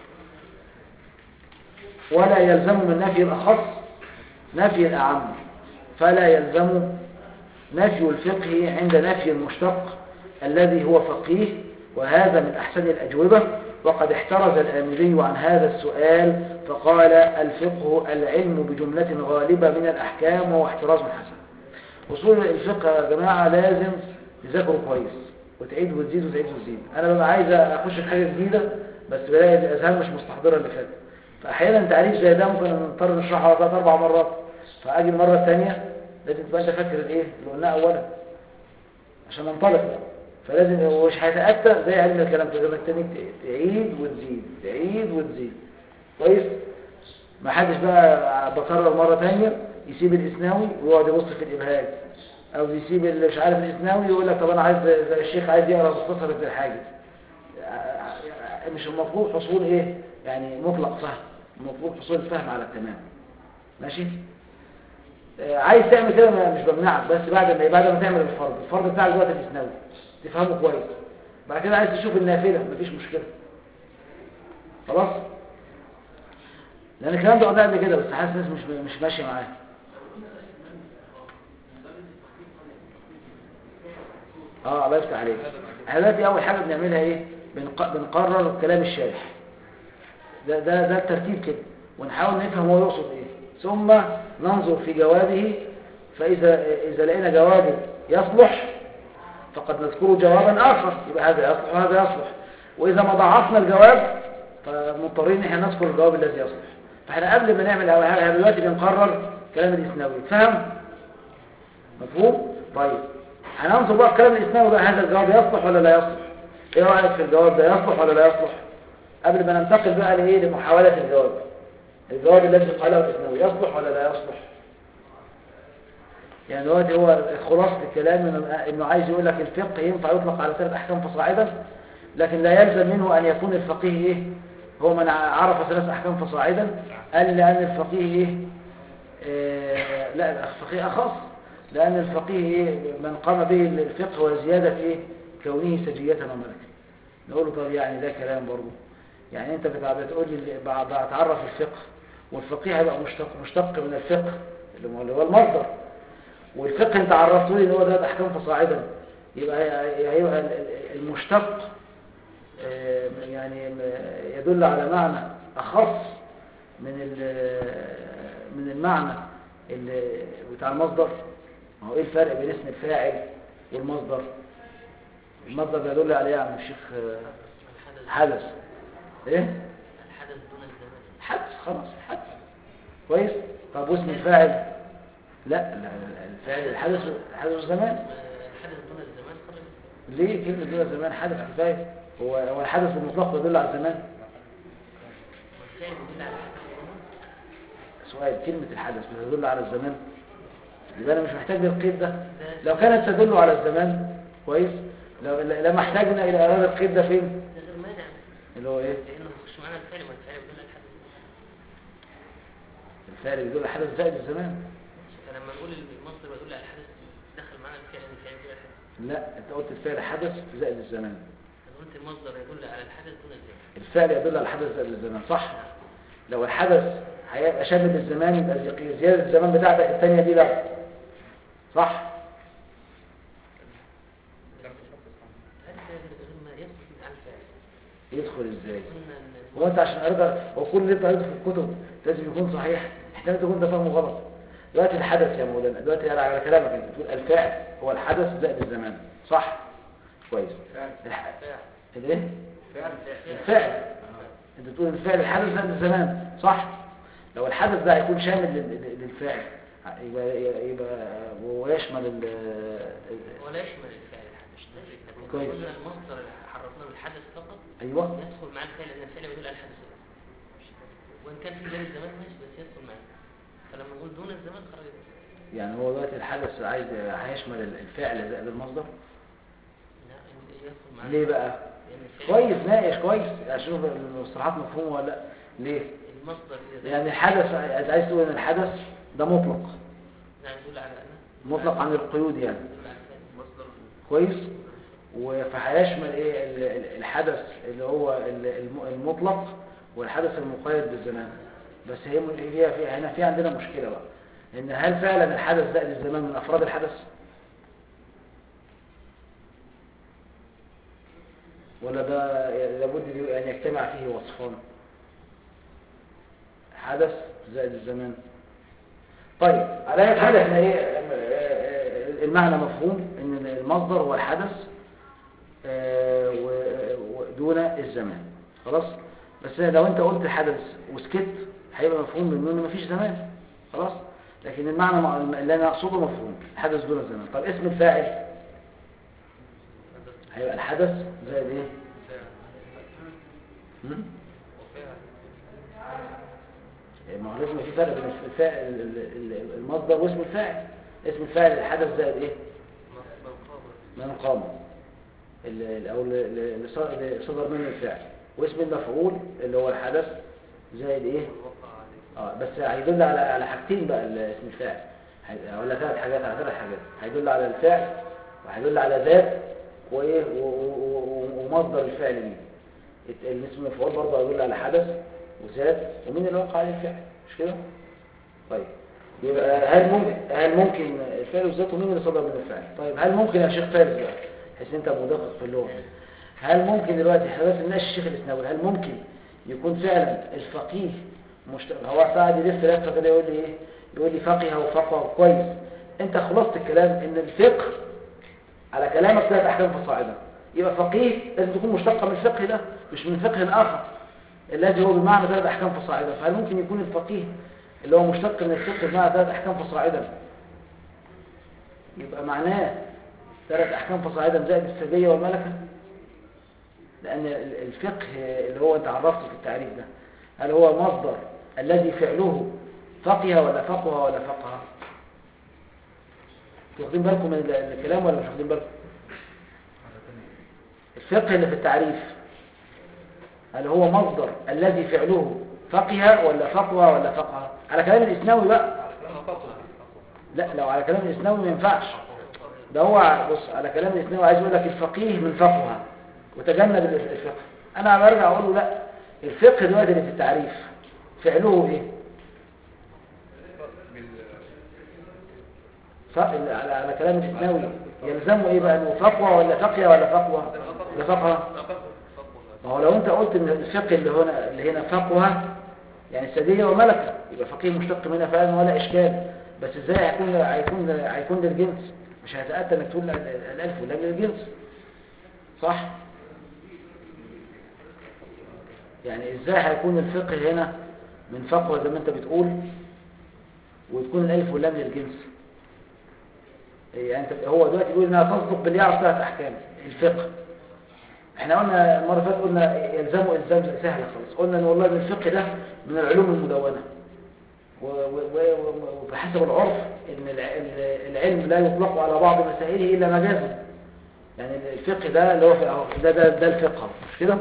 ولا يلزم من نفي الأخص نفي الأعم فلا يلزم نفي الفقه عند نفي المشتق الذي هو فقيه وهذا من أحسن الأجوبة وقد احترز الآمري عن هذا السؤال فقال الفقه العلم بجملة غالبة من الأحكام وهو احتراز حسن أصول الفقه يا جماعة لازم تذاكروا كويس وتعيد وتزيد وتعيد وتزيد أنا ببقى عايز أخش في حاجة جديدة بس بلاقي الأذهان مش مستحضرة اللي فاتت فأحيانا تعريف زي ده ممكن نضطر نشرحه ثلاث أربع مرات فأجي المرة الثانية لازم تبقى أنت فاكر الإيه اللي قلناه أولا عشان ننطلق بقى فلازم ومش هيتأتى زي علم الكلام كده انك تاني ت- تعيد وتزيد تعيد وتزيد كويس ما حدش بقى بكرر مرة تانية يسيب الإسناوي ويقعد يبص في الإبهاج أو يسيب اللي مش عارف الإسناوي يقول لك طب أنا عايز زي زي الشيخ عايز يقرأ مختصر ابن الحاجز مش المطلوب حصول إيه يعني مطلق فهم المطلوب حصول الفهم على التمام ماشي آه، عايز تعمل كده ما- مش بمنعك بس بعد ما بعد ما تعمل الفرض الفرض بتاعك دلوقتي الإسناوي تفهمه كويس بعد كده عايز تشوف النافلة مفيش مشكلة خلاص لأن الكلام ده قلنا قبل كده بس حاسس الناس مش مش ماشية معاه اه الله يفتح عليك احنا دلوقتي اول حاجه بنعملها ايه بنق... بنقرر كلام الشارح ده ده ده الترتيب كده ونحاول نفهم هو يقصد ايه ثم ننظر في جوابه فاذا اذا لقينا جوابه يصلح فقد نذكر جوابا اخر يبقى هذا يصلح وهذا يصلح واذا ما ضعفنا الجواب فمضطرين ان احنا نذكر الجواب الذي يصلح فاحنا قبل ما نعمل اول حاجه دلوقتي بنقرر كلام الاسناوي فهم مفهوم طيب هننظر بقى الكلام الاسناوي ده هذا الجواب يصلح ولا لا يصلح ايه رايك في الجواب ده يصلح ولا لا يصلح قبل ما ننتقل بقى لايه لمحاوله الجواب الجواب الذي قاله الإسنوي يصلح ولا لا يصلح يعني دلوقتي هو خلاصة الكلام إنه- انه عايز يقول لك الفقه ينفع يطلق على ثلاث احكام فصاعدا لكن لا يلزم منه ان يكون الفقيه ايه هو من عرف ثلاث احكام فصاعدا قال لان الفقيه ايه آه، لا الفقيه اخص لان الفقيه ايه من قام به الفقه وزيادة ايه كونه سجية وملكا نقول له طب يعني ده كلام برضه يعني انت بتع- بتقول لي بعد اتعرف الفقه والفقيه هيبقى مشتق مشتق من الفقه اللي هو- اللي هو المصدر والفقه انت عرفته لي ان هو ثلاث احكام فصاعدا يبقى هي- هيبقى ال- ال- المشتق آه، يعني م- يدل على معنى اخص من ال- من المعنى اللي بتاع المصدر ما هو ايه الفرق بين اسم الفاعل والمصدر المصدر بيدل على ايه يا عم الشيخ آه، الحدث حدث ايه الحدث دون الزمان حدث خلاص حدث كويس طب واسم الفاعل لا لا لا، الفاعل الحدث حدث زمان الحدث دون الزمان خرج ليه كلمة دول زمان حدث كفاية هو هو الحدث المطلق يدل على الزمان والفعل يدل على الحدث الزمان سؤال كلمة الحدث بتدل على الزمان يبقى أنا مش محتاج للقيد ده لو كانت تدل على الزمان كويس لو لما احتاجنا إلى إعراب القيد ده فين ده غير مانع اللي هو إيه لانه مش معنى الفعل ما الفعل يدل على الحدث الفعل بيدل على الحدث زائد الزمان فلما نقول المصدر يدل على الحدث دخل معنا الفعل ان الفعل يدل على الحدث لا أنت قلت الفعل حدث زائد الزمان انا قلت المصدر يدل على الحدث دون الزمان الفعل يدل على الحدث زائد الزمان صح لو الحدث هيبقى شامل الزمان يبقى زي- زيادة الزمان بتاعتك الثانية دي لا صح لم تخصص عنه هذا غير ما يدخل على الفعل يدخل ازاي قلنا ان هو انت عشان ارجع هو كل اللي انت قريته في الكتب لازم يكون صحيح احتمال تكون انت فاهمه غلط دلوقتي الحدث يا مولانا دلوقتي انا على كلامك انت بتقول الفعل هو الحدث زائد الزمان صح كويس فعل الح... الفعل الايه فعل الفعل انت بتقول الفعل الحدث زائد الزمان صح لو الحدث ده هيكون شامل لل- لل- للفعل يبقى يبقى ويشمل ال... ولا يشمل الفعل الحدث لكن كويس. قلنا المصدر اللي حرفناه بالحدث فقط ايوه يدخل مع الفعل لان الفعل يدل على الحدث بس. وان كان في غير الزمان ماشي بس يدخل معاه فلما نقول دون الزمان خرج يعني هو دلوقتي الحدث عايز هيشمل الفعل زائد المصدر لا يدخل معاه ليه بقى لان الفعل كويس ناقش كويس اشوف المصطلحات مفهومه ولا لا ليه المصدر اذا يعني الحدث عايز عايز تقول ان الحدث ده مطلق يعني يدل على انه مطلق عن القيود يعني يدل على الفعل مصدر كويس و- فهيشمل ايه ال- ال- الحدث اللي هو ال- الم- المطلق والحدث المقيد بالزمان بس هي م- هي في هنا في عندنا مشكله بقى ان هل فعلا الحدث زائد الزمان من افراد الحدث ولا ده لابد ان يجتمع فيه وصفان حدث زائد الزمان طيب على اي حال احنا ايه المعنى مفهوم ان المصدر هو الحدث آه، و- ودون الزمان خلاص بس لو انت قلت الحدث وسكت هيبقى مفهوم منه ان مفيش زمان خلاص لكن المعنى م- اللي انا اقصده مفهوم الحدث دون الزمان طب اسم الفاعل هيبقى الحدث زائد ايه هم؟ ما هو لازم يبقى في فرق بين الفاعل ال- ال- المصدر واسم الفاعل اسم الفاعل الحدث زائد ايه من قام ال- ال- او ال- ال- اللي صار- اللي صدر منه الفعل واسم المفعول اللي هو الحدث زائد ايه اه بس هيدل على على حاجتين بقى ال- اسم الفاعل هي- ولا ثلاث حاجات على ثلاث حاجات هيدل على الفعل وهيدل على ذات وايه و- و- و- ومصدر الفعل مين الت- الاسم المفعول برضه هيدل على حدث وذات ومين اللي وقع عليه الفعل مش كده طيب يبقى هل ممكن هل ممكن الفعل والذات ومين اللي صدر من الفعل طيب هل ممكن يا شيخ فارس بقى بحيث انت مدقق في اللغه هل ممكن دلوقتي احنا بس نناقش الشيخ الاسناوي هل ممكن يكون فعلا الفقيه مشت... هو قاعد يلف لفه كده يقول لي ايه يقول لي فقيه وفقه كويس انت خلصت الكلام ان الفقه على كلامك ثلاث احكام فصاعدا يبقى فقيه لازم تكون مشتقه من الفقه ده مش من فقه اخر الذي هو بمعنى ثلاث احكام فصاعدا فهل ممكن يكون الفقيه اللي هو مشتق من الفقه بمعنى ثلاث احكام فصاعدا يبقى معناه ثلاث احكام فصاعدا زائد السجيه والملكه لان ال- الفقه اللي هو انت عرفته في التعريف ده هل هو مصدر الذي فعله فقه ولا فقه ولا فقه واخدين بالكم من ال- الكلام ولا مش واخدين بالكم الفقه اللي في التعريف هل هو مصدر الذي فعله فقه ولا فقه ولا فقه على كلام الإسناوي بقى على كلام فقط لا لو على كلام الإسناوي ما ينفعش ده هو بص على كلام الإسناوي عايز يقول لك الفقيه من فقهه وتجنب الف- الفقه أنا برجع أقول له لا الفقه دلوقتي اللي في التعريف فعله إيه؟ بال ف- على على كلام الإسناوي يلزمه إيه بقى إنه فقه ولا فقه ولا فقه ولا فقه لا فقط ما هو لو أنت قلت إن الفقه اللي هنا اللي هنا فقه يعني سدية وملكة يبقى فقيه مشتق منها فعلا ولا إشكال بس إزاي هيكون هيكون هيكون للجنس مش هيتأتى إنك تقول ال- الألف ولا للجنس صح يعني إزاي هيكون الفقه هنا من فقه زي ما أنت بتقول وتكون الألف واللام للجنس يعني أنت هو دلوقتي بيقول إنها تصدق باللي يعرف ثلاث أحكام الفقه احنا قلنا المرة اللي فاتت قلنا يلزمه الزام سهلة خالص قلنا ان والله إن الفقه ده من العلوم المدونة و- و- و- وبحسب العرف ان الع- ال- العلم لا يطلق على بعض مسائله الا مجازا يعني الفقه ده اللي هو في أهو، ده ده, ده الفقه أهو، مش كده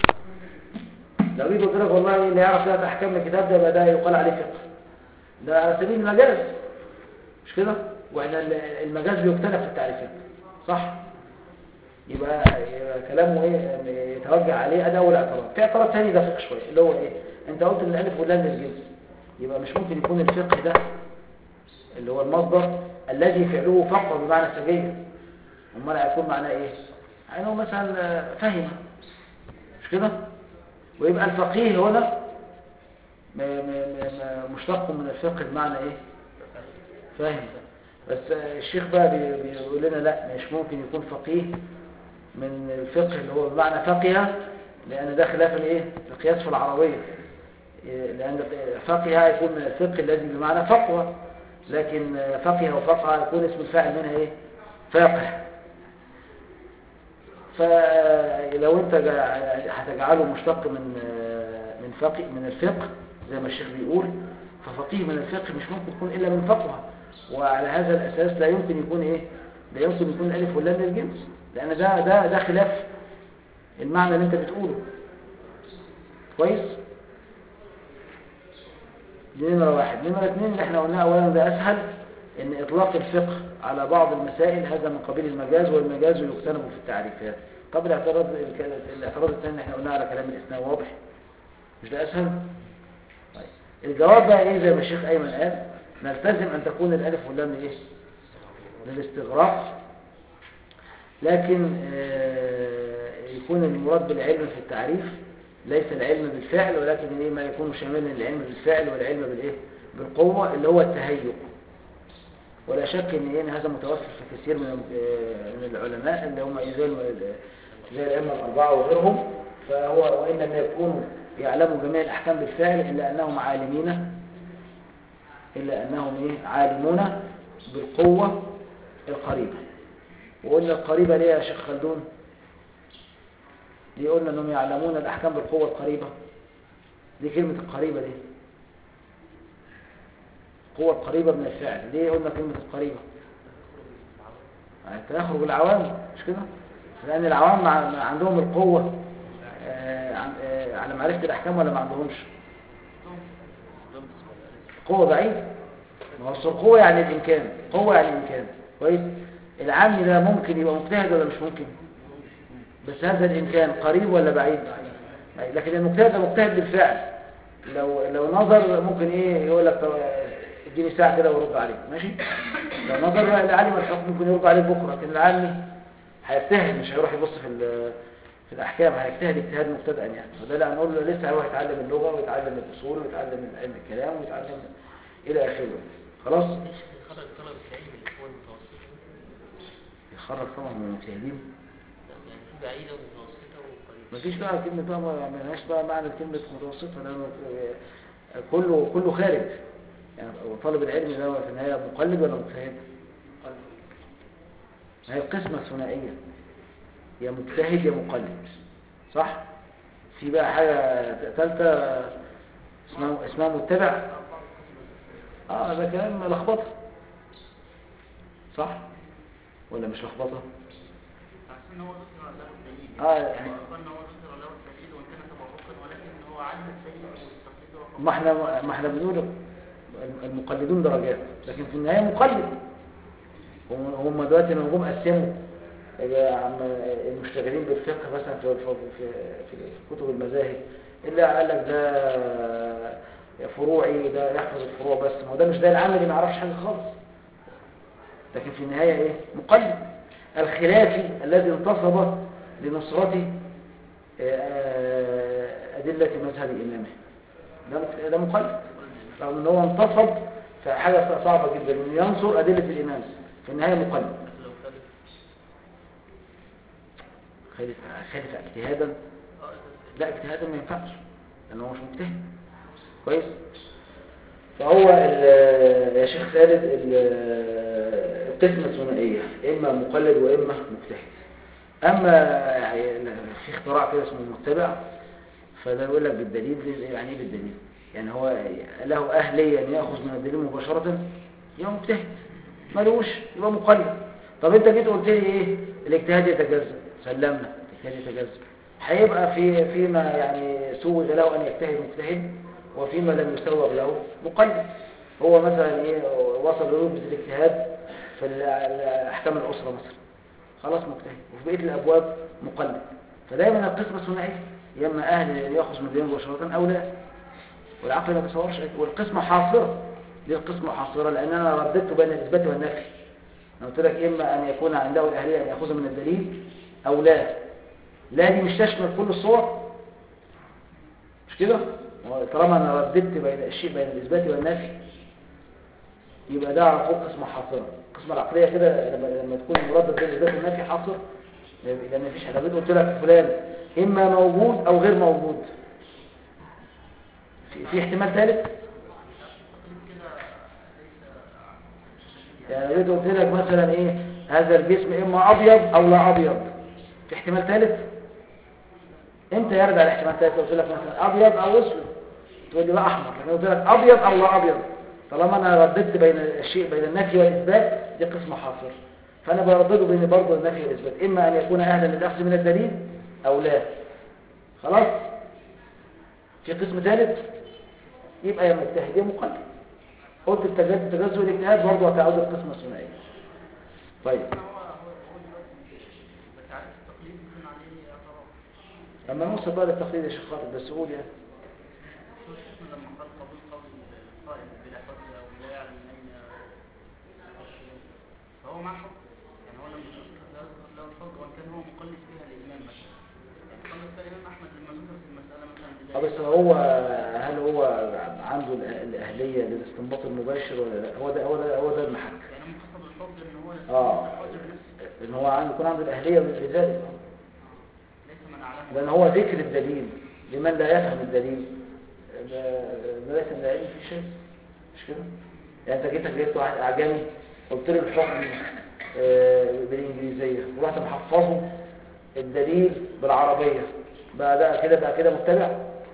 لو جيت قلت لك والله اللي يعرف ثلاث احكام من الكتاب ده يبقى ده يقال عليه فقه ده على سبيل المجاز مش كده وان ال- المجاز بيختلف في التعريفات صح يبقى يبقى كلامه ايه يتوجه عليه ادي اول اعتراض في اعتراض ثاني دقيق شويه اللي هو ايه انت قلت ان الالف واللام للجنس يبقى مش ممكن يكون الفقه ده اللي هو المصدر الذي فعله فقه بمعنى سجيه امال هيكون معناه ايه يعني هو مثلا آه، فهم مش كده ويبقى الفقيه هنا م- م- م- مشتق من الفقه بمعنى ايه فاهم بس آه، الشيخ بقى بي- بيقول لنا لا مش ممكن يكون فقيه من الفقه اللي هو بمعنى فقه لأن ده خلاف الايه القياس في العربية إيه، لأن فقه يكون من الفقه الذي بمعنى فقه لكن فقه وفقه يكون اسم الفاعل منها ايه فاقه فلو انت جا- هتجعله مشتق من من فقه من الفقه زي ما الشيخ بيقول ففقيه من الفقه مش ممكن يكون الا من فقه وعلى هذا الاساس لا يمكن يكون ايه لا يمكن يكون الالف واللام للجنس لان ده ده ده خلاف المعنى اللي انت بتقوله كويس دي نمرة واحد نمرة اتنين اللي احنا قلناه اولا ده اسهل ان اطلاق الفقه على بعض المسائل هذا من قبيل المجاز والمجاز يجتنب في التعريفات طب الاعتراض الاعتراض الثاني اللي احنا قلناه على كلام الاسلام واضح مش ده اسهل طيب الجواب بقى ايه زي ما الشيخ ايمن قال نلتزم ان تكون الالف واللام ايه للاستغراق لكن آه، يكون المراد بالعلم في التعريف ليس العلم بالفعل ولكن ايه ما يكون شاملا للعلم بالفعل والعلم بالايه بالقوه اللي هو التهيؤ ولا شك ان ايه إن هذا متوفر في كثير من آه، من العلماء اللي هم زي الم- زي الائمه الاربعه وغيرهم فهو وان لم يكونوا يعلموا جميع الاحكام بالفعل الا انهم عالمين الا انهم ايه عالمون بالقوه القريبه وقلنا القريبه ليه يا شيخ خلدون ليه قلنا انهم يعلمون الاحكام بالقوه القريبه دي كلمه القريبه دي القوه القريبه من الفعل ليه قلنا كلمه القريبه يعني يخرج العوام مش كده لان العوام مع- مع- عندهم القوه آه، عن- آه، على معرفه الاحكام ولا ما عندهمش قوه بعيده ما هو أصل القوه يعني الامكان قوه يعني الامكان كويس العام ده ممكن يبقى مجتهد ولا مش ممكن بس هذا الامكان قريب ولا بعيد بعيد. لكن المجتهد ده مجتهد بالفعل لو لو نظر ممكن ايه يقول لك طب اديني ساعه كده وارد عليك ماشي لو نظر العالم الحكم ممكن يرد عليه بكره لكن العامي هيجتهد مش هيروح يبص في ال- في الاحكام هيجتهد اجتهاد مبتدئا يعني فده لا نقول له لسه هيروح يتعلم اللغه ويتعلم الاصول ويتعلم علم الكلام ويتعلم الى اخره خلاص ليش يخرج طلبة العلم اللي هو المتوسط يخرج طبعا من المجتهدين يعني في بعيدة ومتوسطة وقريبة مفيش بقى كلمة بقى ما ملهاش بقى معنى كلمة متوسطة لأنه كله كله خارج يعني طالب العلم ده في النهاية مقلد ولا مجتهد؟ ما هي القسمة ثنائية يا مجتهد يا مقلد صح؟ في بقى حاجة ثالثة اسمها اسمها متبع اه ده كلام لخبطه صح ولا مش لخبطه عشان هو ذكر له الدليل اه يعني يعني قلنا هو ذكر له الدليل وان كان تبركا ولكن هو عدل الدليل والتقليد هو ما احنا ما احنا بنقول المقلدون درجات لكن في النهايه مقلد هم هم دلوقتي لما جم قسموا يا عم المشتغلين بالفقه مثلا في في في, في كتب المذاهب اللي قال لك ده فروعي ده يحفظ الفروع بس ما هو ده مش ده العمل اللي ما يعرفش حاجه خالص لكن في النهايه ايه مقلد الخلافي الذي انتصب لنصرة آه، أدلة مذهب إمامه ده ده مقلد رغم ان هو انتصب في حاجة صعبة جدا انه ينصر أدلة الإمام في النهاية مقلد لو خالف خالف خالف اجتهادا اه إذا- لا اجتهادا ما ينفعش لأنه هو مش مجتهد كويس فهو ال- يا شيخ خالد ال- القسمة الثنائية إما مقلد وإما مجتهد أما يعني في اختراع كده اسمه متبع فده يقول لك بالدليل يعني ايه بالدليل يعني هو له أهلية أن يأخذ من الدليل مباشرة يبقى مجتهد ملوش يبقى مقلد طب انت جيت قلت لي ايه الاجتهاد يتجزأ سلمنا الاجتهاد يتجزأ هيبقى في فيما يعني سوغ له ان يجتهد مجتهد وفيما لم يسوغ له مقلد هو مثلا ايه وصل لرتبه الاجتهاد في ال- احكام الاسره مثلا خلاص مجتهد وفي بقيه الابواب مقلد فدايما القسمه ثنائيه يا اما اهل ياخذ من الدين مباشره او لا والعقل ما يتصورش والقسمه حاصره دي القسمه حاصره لان انا رددت بين الاثبات والنفي انا قلت لك اما ان يكون عنده الاهليه ان ياخذ من الدليل او لا لا دي مش تشمل كل الصور مش كده هو طالما انا رددت بين الشيء بين الاثبات والنفي يبقى ده على طول قسمه حاصره القسمه العقليه كده لما لما تكون المردد بين الاثبات والنفي حاصر لان مفيش حاجه لو قلت لك فلان اما موجود او غير موجود في, في احتمال ثالث التقليد كده ليس يعني لو جيت قلت لك مثلا ايه هذا الجسم اما ابيض او لا ابيض في احتمال ثالث امتى يرد على الاحتمال الثالث لو قلت لك مثلا ابيض او اسود تقول لي لا احمر لكن لو قلت لك ابيض او لا ابيض طالما انا رددت بين الشيء بين النفي والاثبات دي قسمه حاصر فانا بردده بين برضه النفي والاثبات اما ان يكون اهلا للاخذ من الدليل او لا خلاص في قسم ثالث يبقى يا مجتهد يا مقلد قلت التجزؤ التجزؤ الاجتهاد برضه هتعود القسمه الثنائيه طيب هو هو هو دلوقتي بس عارف التقليد بيكون عليه اعتراض اما نوصل بقى للتقليد يا شيخ خالد بس قول يعني شو شفنا لما قال قبول قول القائل بلا حجة أو لا يعلم من أين يخش فهو مع حكم يعني هو لما يذكر لا يذكر له الحجة وإن كان هو مقلد فيها الإمام مثلا يعني قلد فيها الإمام أحمد لما ذكرت المسألة مثلا اه بداية بس هو هل هو عنده الأ- الاهليه للاستنباط المباشر ولا لا هو ده هو ده هو ده المحك يعني هم حسب الحجة إن هو آه. يستنبط الحجة بنفسه ان هو عنده يكون عنده الاهليه لذلك ليس من أعلمه لان هو ذكر الدليل لمن لا يفهم الدليل ده- ده ليس من العلم في شيء مش كده يعني انت جيت جبت واحد اعجمي قلت له الحكم آه، بالانجليزيه ورحت محفظه الدليل بالعربيه بقى ده كده بقى كده متبع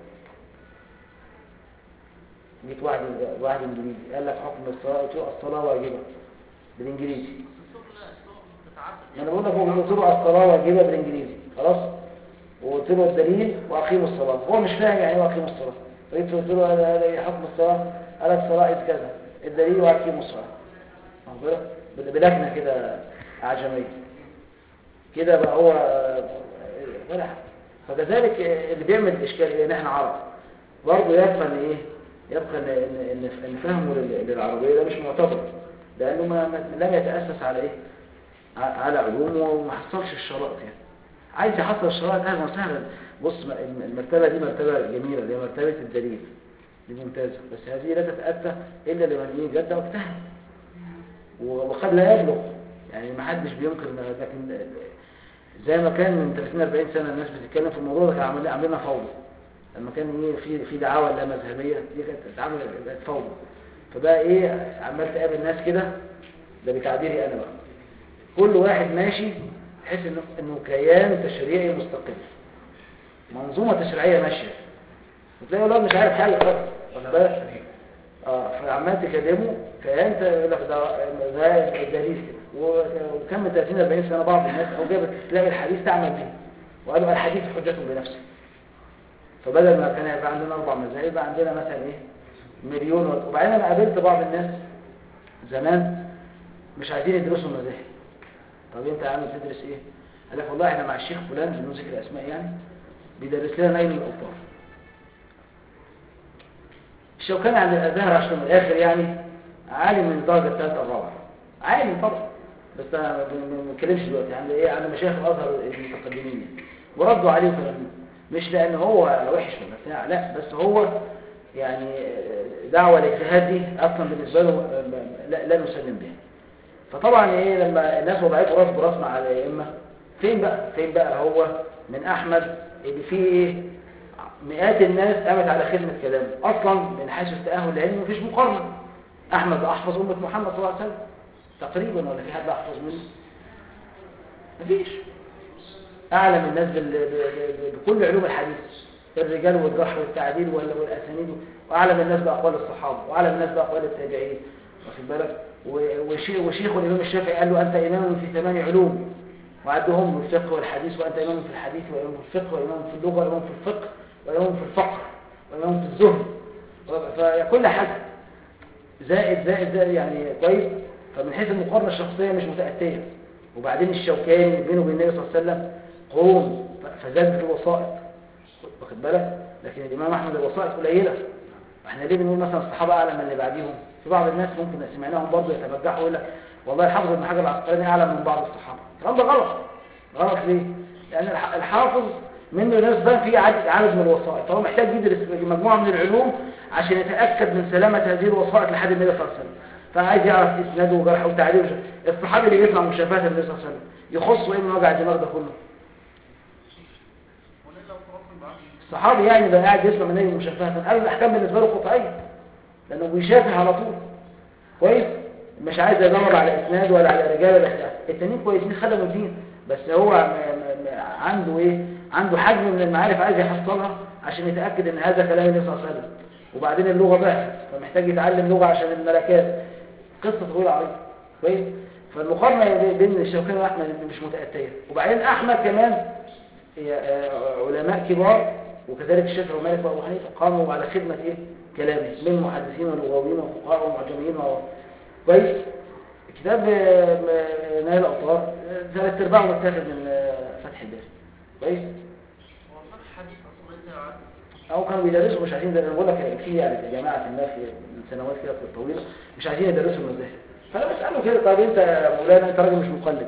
جيت واحد واحد انجليزي قال لك حكم الصلاه قلت له الصلاه واجبه بالانجليزي بس الصور لا الصور بتتعدد ما انا بقول لك هو قلت له الصلاه واجبه بالانجليزي خلاص وقلت له الدليل واقيموا الصلاه هو مش فاهم يعني ايه واقيموا الصلاه فجيت قلت له هذا هذا إيه حكم الصلاه قال لك الصلاه إذ كذا الدليل واقيموا الصلاه واخد بالك؟ بل- بلكنه كده اعجميه كده بقى هو ولا حاجة. فكذلك اللي بيعمل الاشكال ايه ان احنا عرب برضه يبقى ان ايه يبقى ان ان ان إن فهمه لل- للعربيه ده مش معتبر لانه ما ما- لم يتاسس على ايه ع- على علوم وما حصلش الشرائط يعني عايز يحصل الشرائط اهلا وسهلا بص م- الم- المرتبه دي مرتبه جميله اللي هي مرتبه الدليل دي ممتازه بس هذه لا تتاتى الا لمن ايه جد واجتهد و- وقد لا يبلغ يعني ما حدش بينكر ما- لكن زي ما كان من 30 40 سنه الناس بتتكلم في الموضوع ده كانوا عاملين عاملينها فوضى لما كان ايه في في دعاوى لا مذهبيه دي كانت اتعمل بقت فوضى فبقى ايه عمال تقابل ناس كده ده بتعبيري انا بقى كل واحد ماشي تحس انه انه كيان تشريعي مستقل منظومه تشريعيه ماشيه وتلاقي الولد مش عارف حاجه خالص واخد بالك اه فعمال تكلمه فانت يقول لك ده ده الدليل كده و- وكم من 30 40 سنه بعض الناس او جابت تلاقي الحديث تعمل به وقالوا الحديث حجة بنفسه فبدل ما كان يبقى عندنا اربع مذاهب يبقى عندنا مثلا ايه مليون و- وبعدين انا قابلت بعض الناس زمان مش عايزين يدرسوا المذاهب طب انت يا عم تدرس ايه قال لك والله احنا مع الشيخ فلان بدون ذكر اسماء يعني بيدرس لنا نيل الاوطار الشوكاني عند الازهر عشان من الاخر يعني عالم من الدرجه الثالثه الرابعه عالم طبعا بس انا ما ما- ما بتكلمش دلوقتي عند ايه عند مشايخ الازهر المتقدمين يعني. وردوا عليه وكلام من ده. مش لان هو وحش ولا بتاع لا بس هو يعني دعوه الاجتهاد دي اصلا بالنسبه له لا, لا نسلم بها فطبعا ايه لما الناس وضعته راس براس مع الائمه فين بقى فين بقى هو من احمد اللي فيه ايه مئات الناس قامت على خدمه كلامه اصلا من حيث التاهل العلمي مفيش مقارنه احمد احفظ امه محمد صلى الله عليه وسلم تقريبا ولا في حد احفظ منه مفيش اعلم الناس بال... ب... ب... بكل علوم الحديث الرجال والجرح والتعديل وال- والاسانيد واعلم الناس باقوال الصحابه واعلم الناس باقوال التابعين واخد بالك و- وشي- وشيخ الامام الشافعي قال له انت امام في ثمان علوم وعدهم الفقه والحديث وانت امام في الحديث وامام في الفقه وامام في اللغه وامام في الفقه وامام في الفقه وامام في الزهد فكل حاجه زائد زائد زائد يعني كويس فمن حيث المقارنه الشخصيه مش متاتيه وبعدين الشوكاني بينه وبين النبي صلى الله عليه وسلم قرون ف- فزاد في الوسائط واخد بالك لكن الامام احمد الوسائط قليله احنا ليه بنقول مثلا الصحابه اعلى من اللي بعديهم في بعض الناس ممكن سمعناهم برضه يتبجحوا ويقول لك والله الحافظ ابن حجر العسقلاني اعلى من بعض الصحابه الكلام ده غلط غلط ليه لان الح- الحافظ منه نسبه في عدد عدد من الوسائط فهو محتاج يدرس مجموعه من العلوم عشان يتاكد من سلامه هذه الوسائط لحد النبي صلى الله عليه وسلم فعايز يعرف اسناده وجرحه وتعديله وش- الصحابي اللي بيسمع مشافهات النبي صلى الله عليه وسلم يخصه ايه من وجع الدماغ ده كله ولله تواصل بعض الصحابي يعني ده قاعد يسمع من النبي مشافهة قال الاحكام بالنسبه له قطعيه لانه بيشافه على طول كويس مش عايز يدور على اسناد ولا على رجال ولا بتاع التانيين كويسين خدموا الدين بس هو م- م- م- عنده ايه عنده حجم من المعارف عايز يحصلها عشان يتاكد ان هذا كلام النبي صلى الله عليه وسلم وبعدين اللغه بقى فمحتاج يتعلم لغه عشان الملكات قصه طويله عريضه كويس فالمقارنه بين الشوكاني واحمد مش متاتيه وبعدين احمد كمان هي، آه، علماء كبار وكذلك الشافعي ومالك وابو حنيفه قاموا على خدمه ايه كلامه من محدثين ولغويين وفقهاء ومعجمين و... كويس كتاب آه، م- نهاية الأوطار آه، ثلاث أرباعه متاخد من آه، فتح الباري كويس هو صح حديث اصلا انت عارف أو كانوا بيدرسوا مش عايزين أنا بقول لك في يعني جماعة ما في من سنوات كده طويلة مش عايزين يدرسوا المذاهب فأنا بسأله كده طب أنت يا مولانا أنت راجل مش مقلد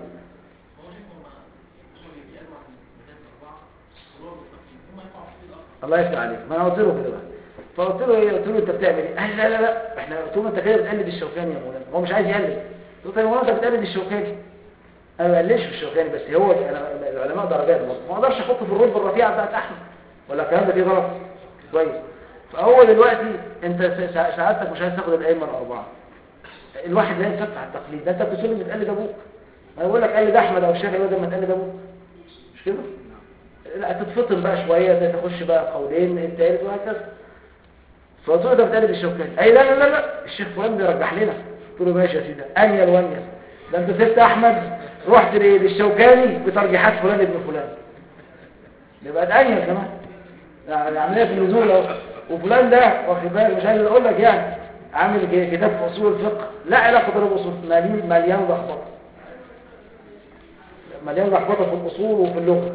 الله يفتح عليك ما انا قلت له كده بقى فقلت له ايه قلت له انت بتعمل ايه قال لي لا لا لا احنا قلت له انت كده بتقلد الشوكاني يا مولانا هو مش عايز يقلد قلت له طيب هو انت بتقلد الشوكاني انا ما بقلدش في الشوكاني بس هو انا العلماء درجات برضه ما اقدرش احطه في الرتبه الرفيعه بتاعت احمد ولا الكلام ده فيه غلط كويس فهو دلوقتي انت س- سع- سعادتك مش عايز تاخد الائمه الاربعه الواحد لا ينفع على التقليد ده انت بتقول بتقلد ابوك انا بقول لك قلد احمد او الشافعي بدل ما تقلد ابوك مش كده لا تتفطن بقى شويه ده تخش بقى قولين التالت وهكذا فقلت له ده بتقلد الشوكاني اي لا لا لا لا الشيخ فلان بيرجح لنا قلت له ماشي يا سيدي انيل وانيل ده انت سبت احمد رحت ل- للشوكاني بترجيحات فلان ابن فلان يبقى انيل كمان يعني عمليه في النزول اهو وفلان ده واخد بالك مش عايز اقول لك يعني عامل ك- كتاب في اصول الفقه لا علاقه له باصول مليان مليان لخبطه مليان لخبطه في الاصول وفي اللغه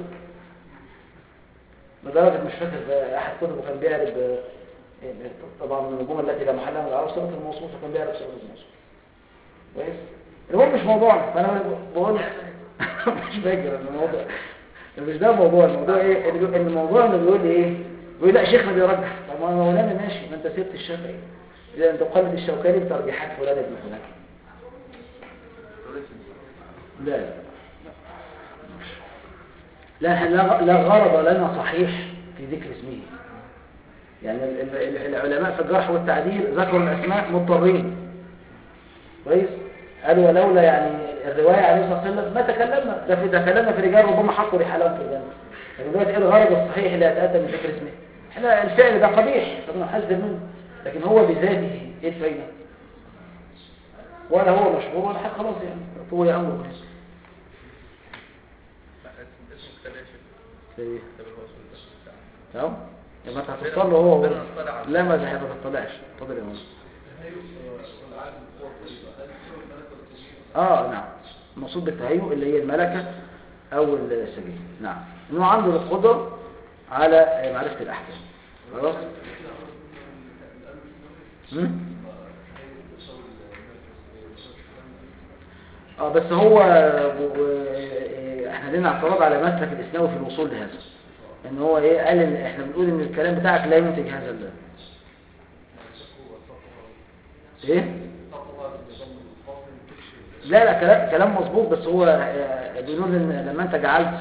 لدرجة مش فاكر آه، أحد كتبه كان بيعرف آه، آه، طبعا من النجوم التي لا محل من العرب صيغة الموصول فكان بيعرف صيغة الموصول كويس المهم مش موضوعنا فأنا بقول مش فاكر الموضوع مش ده الموضوع الموضوع ايه اللي- الموضوع انه بيقول لي ايه بيقول لا شيخنا بيرجح طب ما انا مولانا ماشي ما انت سبت الشافعي اذا انت تقلد الشوكاني بترجيحات فلان ابن فلان لا لا لا لا لا غرض لنا صحيح في ذكر اسمه يعني ال- ال- ال- العلماء في الجرح والتعديل ذكروا الاسماء مضطرين كويس قالوا ولولا يعني الروايه عليه الصلاه والسلام ما تكلمنا ده في ده كلامنا في رجال ربما حطوا رحالهم في الجنه لكن دلوقتي ايه الغرض الصحيح اللي يتاتى من ذكر اسمه احنا الفعل ده قبيح طب نحذر منه لكن هو بذاته ايه الفايدة ولا هو مشهور ولا حاجة خلاص يعني هو امره يعني لا اسم اسمه كتاب يا شيخ ايه كتاب الوصول ده بتاع تمام لما انت هتوصل له هو ربنا اطلع على- لا ما ده ما تطلعش اتفضل يا مولانا اه نعم المقصود بالتهيؤ اللي هي الملكة او السبيل نعم انه عنده القدرة على معرفة الاحكام خلاص هم؟ اه بس هو ب- ب- احنا لنا اعتراض على مسلك الاسلام في الوصول لهذا ان هو ايه قال ان احنا بنقول ان الكلام بتاعك لا ينتج هذا ال ايه لا لا كلام كلام مظبوط بس هو آه، بيقول ان لما انت جعلت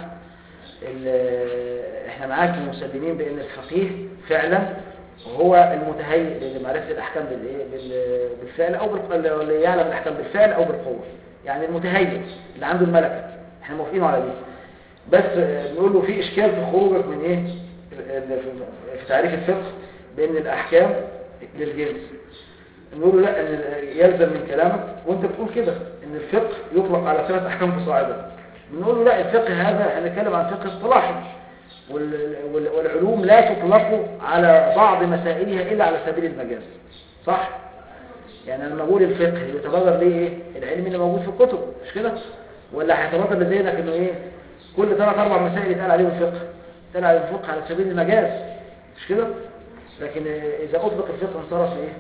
ال- احنا معاك مسلمين بان الفقيه فعلا هو المتهيئ لمعرفه الاحكام بالايه بال- بالفعل او بالق- اللي يعلم الاحكام بالفعل او بالقوه يعني المتهيئ اللي عنده الملكه احنا موافقين على دي بس آه، بنقول له في اشكال في خروجك من ايه ال- في- في تعريف الفقه بان الاحكام للجنس نقول له لا ان يلزم من كلامك وانت بتقول كده ان الفقه يطلق على ثلاث احكام فصاعدا بنقول له لا الفقه هذا هنتكلم عن فقه اصطلاحي وال- وال- والعلوم لا تطلق على بعض مسائلها الا على سبيل المجاز صح يعني لما اقول الفقه يتبادر ليه ايه العلم اللي موجود في الكتب مش كده ولا هيتبادر لذهنك انه ايه كل ثلاث اربع مسائل يتقال عليهم الفقه يتقال عليهم الفقه على سبيل المجاز مش كده لكن اذا اطلق الفقه انصرف لايه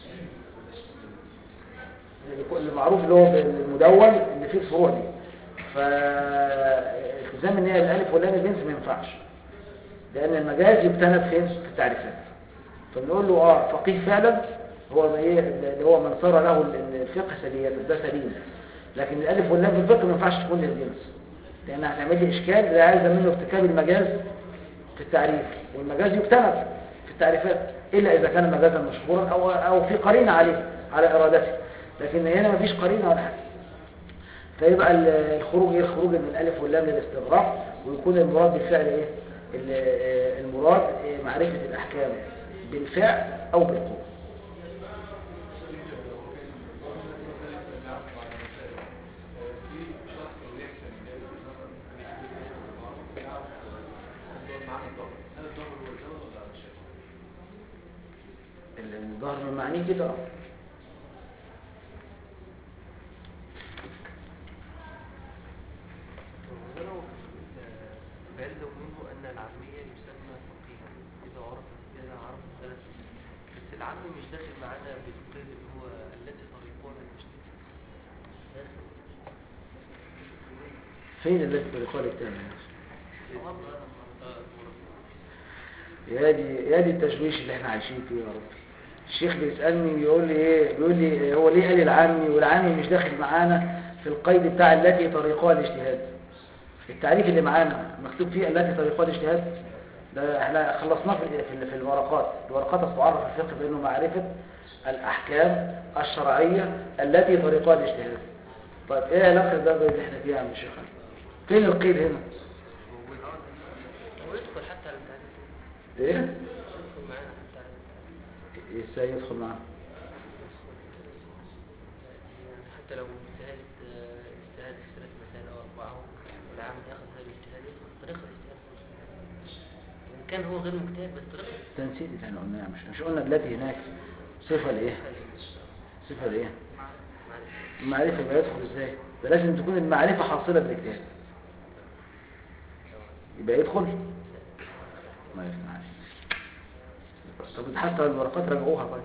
المعروف اللي هو المدون اللي فيه الفروع دي فالتزام ان هي الالف واللام الجنس ما ينفعش لان المجاز يبتنى فين في التعريفات فبنقول له اه فقيه فعلا هو ايه اللي هو من صار له الفقه سليا ده سليم لكن الالف واللام في الفقه ما ينفعش تكون للجنس لان هتعمل لي اشكال لا عايزه منه ارتكاب المجاز في التعريف والمجاز يجتنب في التعريفات الا اذا كان مجازا مشهورا او او في قرينه عليه على ارادته لكن هنا مفيش قرينه ولا حاجه فيبقى ال- الخروج ايه الخروج من الالف واللام للاستغراق ويكون المراد بالفعل ايه ال- آه، المراد إيه؟ معرفه الاحكام بالفعل او بالقوه الظهر من معنيه كده آه. ولو فيلزم منه أن العامية يسمى فقيها إذا عرف إذا عرف ثلاث بس العام مش داخل معانا بالقيد اللي هو التي طريقها المشترك داخل فين التي طريقها للتاني صواب هذا المرة- يا دي يا دي التشويش اللي احنا عايشين فيه يا رب الشيخ بيسألني بيقول لي ايه بيقول لي هو ليه قال العامي والعامي مش داخل معانا في القيد بتاع التي طريقها الاجتهاد التعريف اللي معانا مكتوب فيه التي طريقها الاجتهاد ده احنا خلصناه في في- في الورقات الورقات تتعرف الفقه بانه معرفة الاحكام الشرعية التي طريقها الاجتهاد طيب ايه علاقة ده باللي احنا فيه يا عم الشيخ فين القيد هنا ويدخل حتى على التعريف ايه يدخل معانا حتى على التعريف ازاي يدخل معانا يعني حتى لو اجتهاد آه، اجتهاد في ثلاث مسائل أو أربعة والعام ياخذ هذا الاجتهاد يدخل طريقة الاجتهاد وإن كان هو غير مجتهد بس طريقة تنسيق اللي احنا قلناه مش مش قلنا التي هناك صفة لايه صفة لايه معلش المعرفة يبقى يدخل ازاي ده لازم تكون المعرفة حاصلة بالاجتهاد يبقى يدخل ما يفتح عليك طب حتى الورقات راجعوها طيب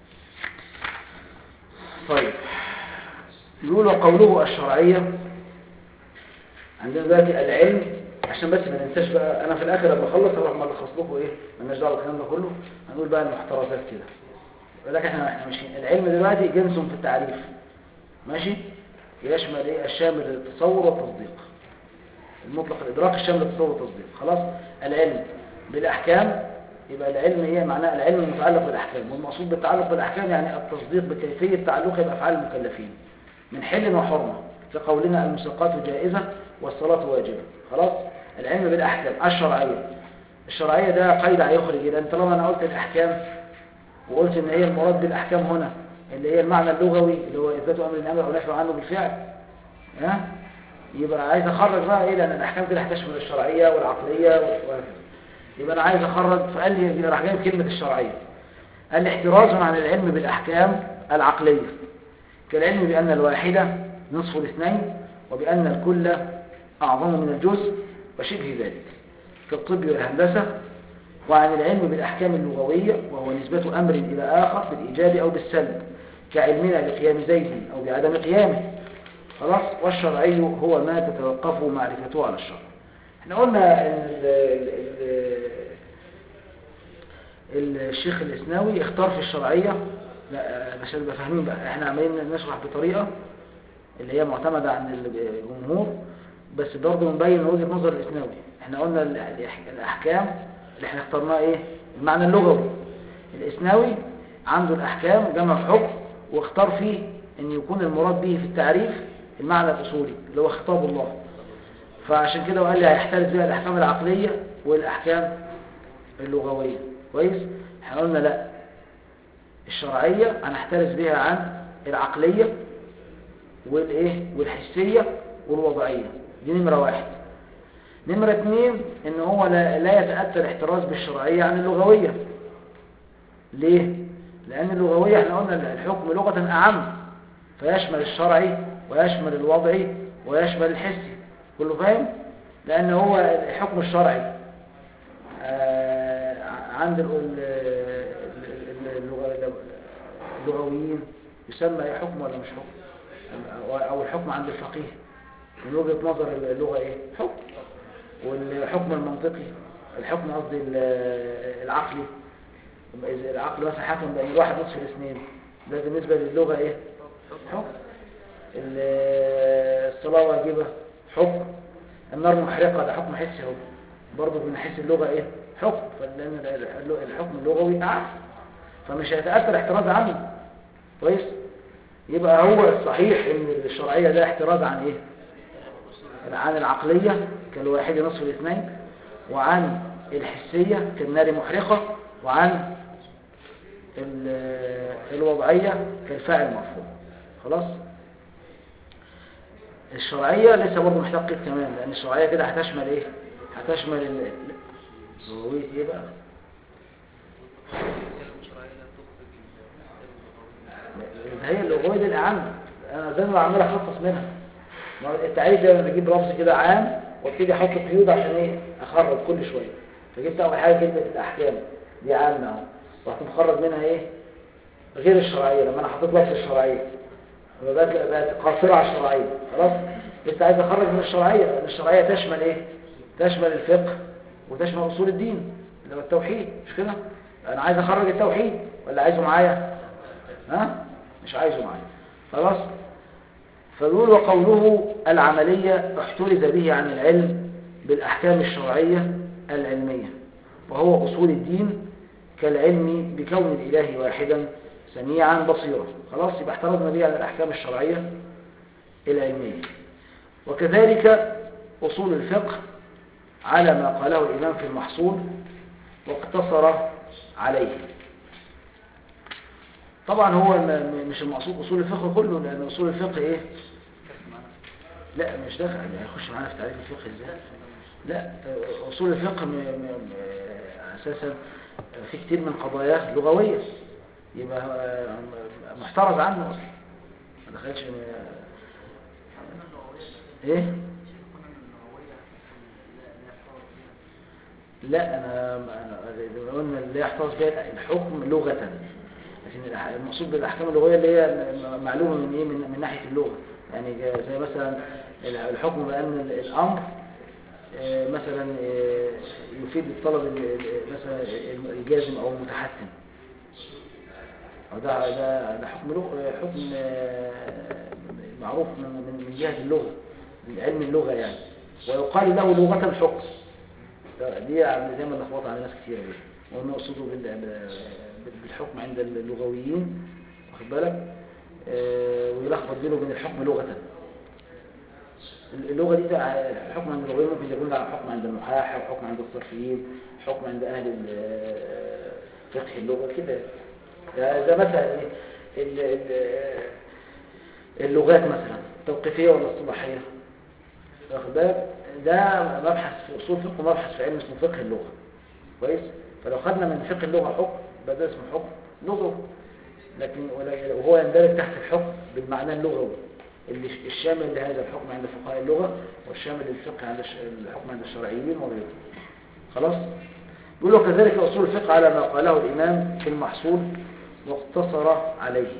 طيب يقولوا قوله الشرعية عندنا دلوقتي العلم عشان بس ما ننساش بقى انا في الاخر لما اخلص هروح ملخص لكم ايه مالناش دعوه بالكلام ده كله هنقول بقى المحترزات كده ولكن احنا احنا ماشيين العلم دلوقتي جنس في التعريف ماشي يشمل ايه الشامل للتصور والتصديق المطلق الادراك الشامل للتصور والتصديق خلاص العلم بالاحكام يبقى العلم ايه معناه العلم المتعلق بالاحكام والمقصود بالتعلق بالاحكام يعني التصديق بكيفيه تعلقها بافعال المكلفين من حل وحرمه في قولنا الموسيقات جائزه والصلاه واجبه خلاص العلم بالاحكام الشرعيه الشرعيه ده قيد هيخرج لان طالما انا قلت الاحكام وقلت ان هي المراد بالاحكام هنا اللي هي المعنى اللغوي اللي هو اثبات امر الامر او نفي عنه بالفعل ها يبقى عايز اخرج بقى ايه لان الاحكام دي هتشمل الشرعيه والعقليه وهكذا يبقى انا عايز اخرج فقال لي راح جايب كلمه الشرعيه قال لي احتراز عن العلم بالاحكام العقليه كالعلم بان الواحده نصف الاثنين وبان الكل اعظم من الجزء وشبه ذلك كالطب والهندسه وعن العلم بالأحكام اللغوية وهو نسبة أمر إلى آخر بالإيجاب أو بالسلب كعلمنا بقيام زيد أو بعدم قيامه خلاص والشرعي هو ما تتوقف معرفته على الشرع احنا قلنا ان ال- ال- ال- الشيخ الإسناوي اختار في الشرعية لا عشان نبقى فاهمين بقى احنا عمالين نشرح بطريقة اللي هي معتمدة عن الجمهور بس برضه بنبين وجهة نظر الإسناوي احنا قلنا ال- الأح- الأحكام اللي احنا اخترناه ايه المعنى اللغوي الإسناوي عنده الأحكام جمع حكم واختار فيه ان يكون المراد به في التعريف المعنى الأصولي اللي هو خطاب الله فعشان كده وقال لي هيحترز بها الأحكام العقلية والأحكام اللغوية كويس احنا قلنا لا الشرعية هنحترز بها عن العقلية والايه والحسية والوضعية دي نمرة واحد نمرة اتنين ان هو لا, لا يتأتى الاحتراز بالشرعية عن اللغوية ليه؟ لأن اللغوية احنا قلنا الحكم لغة أعم فيشمل الشرعي ويشمل الوضعي ويشمل الحسي كله فاهم؟ لأن هو الحكم الشرعي آه، عند ال- ال- ال- اللغة- اللغويين يسمى ايه حكم ولا مش حكم أو- او الحكم عند الفقيه من وجهة نظر اللغة ايه حكم والحكم المنطقي الحكم قصدي ال- العقلي إذا العقل مثلا حكم بأن الواحد نصف الاثنين ده بالنسبة للغة ايه حكم ال- الصلاة واجبة حكم النار محرقة ده حكم حسي اهو برضه من حيث اللغة ايه حكم فلان ال- الحكم اللغوي أعلى فمش هيتأثر احتراز عنه كويس يبقى هو الصحيح ان الشرعية ده احتراز عن ايه عن العقلية كالواحد نصف الاثنين وعن الحسية كالنار محرقة وعن ال- الوضعية كالفاعل مرفوع خلاص الشرعية لسه برضه محتاج قيد كمان لأن الشرعية كده هتشمل ايه هتشمل ال- هوية ايه بقى الكلمة الشرعية لا تخرج الأحكام اللغوية هي اللغوية دي الأعم أنا زي ما عمال أخصص منها ما هو التعريف ده أنا بجيب لفظ كده عام وابتدي أحط قيود عشان إيه أخرج كل شوية فجبت أول حاجة كلمة الأحكام دي عامة أهو رحت مخرج منها إيه غير الشرعية لما أنا حطيت لفظ الشرعية لما بقت بقت قاصرة على الشرعية خلاص لسه عايز أخرج من الشرعية لأن الشرعية تشمل إيه تشمل الفقه وتشمل أصول الدين اللي هو التوحيد مش كده أنا عايز أخرج التوحيد ولا عايزه معايا ها مش عايزه معايا خلاص فبيقول وقوله العملية احترز به عن العلم بالأحكام الشرعية العلمية وهو أصول الدين كالعلم بكون الإله واحدا سميعا بصيرا خلاص يبقى احترزنا به عن الأحكام الشرعية العلمية وكذلك أصول الفقه على ما قاله الإمام في المحصول واقتصر عليه طبعا هو م- م- مش المقصود اصول الفقه كله لان اصول الفقه ايه لا مش داخل يعني هيخش معانا في تعريف الفقه ازاي لا آه، اصول الفقه م- م- م- اساسا في كتير من قضاياه لغويه يبقى آه، محترز عنه اصلا ما دخلش م- ايه لا انا أنا- لو قلنا اللي يحتفظ بها الحكم لغه لكن الأح- المقصود بالاحكام اللغويه اللي هي م- معلومه من ايه من, من ناحيه اللغه يعني ج- زي مثلا ال- الحكم بان ال- الامر آه، مثلا آه، يفيد الطلب ال- ال- مثلا الجازم او المتحتم أو ده ده ده حكم لغة حكم آه، معروف من من من جهه اللغه من علم اللغه يعني ويقال له لغه حكم دي يعني زي ما لخبطه على ناس كتير قوي وهم يقصدوا بال- بال- بالحكم عند اللغويين واخد بالك آه، ويلخبط بينه وبين الحكم لغة اللغة دي بقى الحكم عند اللغويين ممكن يكون على حكم عند المحاح أو حكم عند الصرفيين حكم عند أهل ال- فقه اللغة كده يعني ده مثلا ايه ال- ال- اللغات مثلا توقيفية ولا اصطلاحية واخد بالك ده مبحث في اصول فقه ومبحث في علم اسمه فقه اللغة كويس فلو خدنا من فقه اللغة حكم يبقى ده اسمه حكم لغوي لكن ولا- وهو يندرج تحت الحكم بالمعنى اللغوي اللي ش- الشامل لهذا الحكم عند فقهاء اللغة والشامل للفقه عند الش- الحكم عند الشرعيين وغيرهم خلاص يقول له كذلك أصول الفقه على ما قاله الإمام في المحصول واقتصر عليه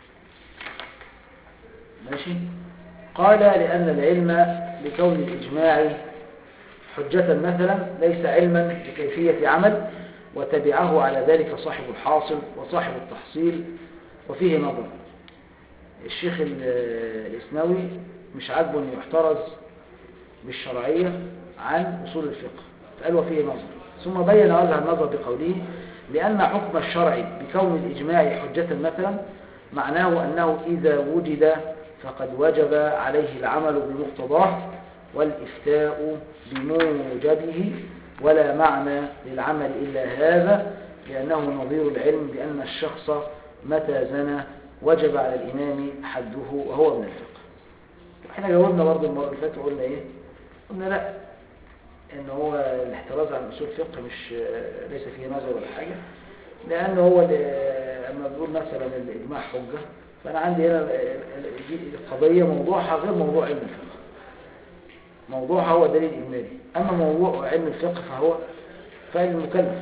ماشي قال لأن العلم لكون الإجماع حجة مثلا ليس علما بكيفية عمل وتبعه على ذلك صاحب الحاصل وصاحب التحصيل وفيه نظر الشيخ ال- الإسنوي مش عاجبه أن يحترز بالشرعية عن أصول الفقه فقال وفيه نظر ثم بين وجه النظر بقوله لأن حكم الشرع بكون الإجماع حجة مثلا معناه أنه إذا وجد فقد وجب عليه العمل بمقتضاه والإفتاء بموجبه ولا معنى للعمل إلا هذا لأنه نظير العلم بأن الشخص متى زنى وجب على الإمام حده وهو من الفقه احنا جاوبنا برضه المرة اللي فاتت وقلنا ايه قلنا لا ان هو الاحتراز عن اصول الفقه مش ليس فيه نظر ولا حاجة لان هو ال- اما بنقول مثلا الاجماع حجة فانا عندي هنا ال- ال- دي القضية موضوعها غير موضوع علم الفقه موضوعها هو دليل اجمالي اما موضوع علم الفقه فهو فعل المكلف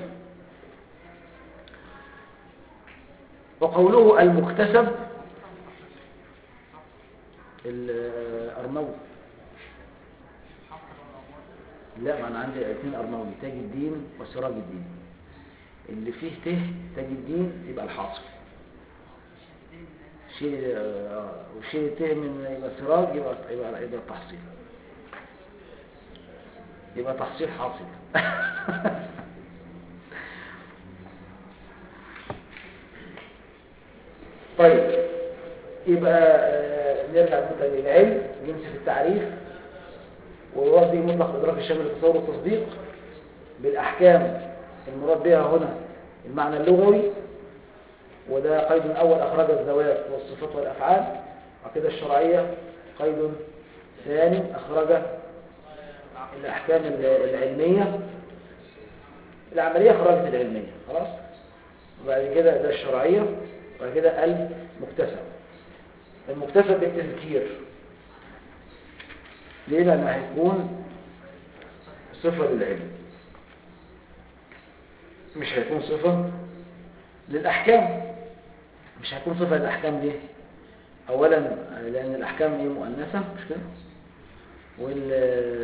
وقوله المكتسب الأرموي لا ما أنا عندي اثنين أرموي تاج الدين وسراج الدين اللي فيه ته تاج الدين يبقى الحاصل شيل آه، وشيل الته من يبقى سراج يبقى يبقى يبقى تحصيل يبقى تحصيل حاصل طيب يبقى آه، نرجع نقطة للعلم نمسك التعريف ويراد به مطلق إدراك الشامل للتصور والتصديق بالأحكام المراد بها هنا المعنى اللغوي وده قيد أول أخرج الذوات والصفات والأفعال وكده الشرعية قيد ثاني أخرج الأحكام العلمية العملية خرجت العلمية خلاص وبعد كده ده الشرعية وبعد كده المكتسب المكتسب بالتذكير ليه لأنه هيكون صفة للعلم مش هيكون صفة للأحكام مش هيكون صفة للأحكام ليه أولا لأن الأحكام ايه مؤنثة مش كده وال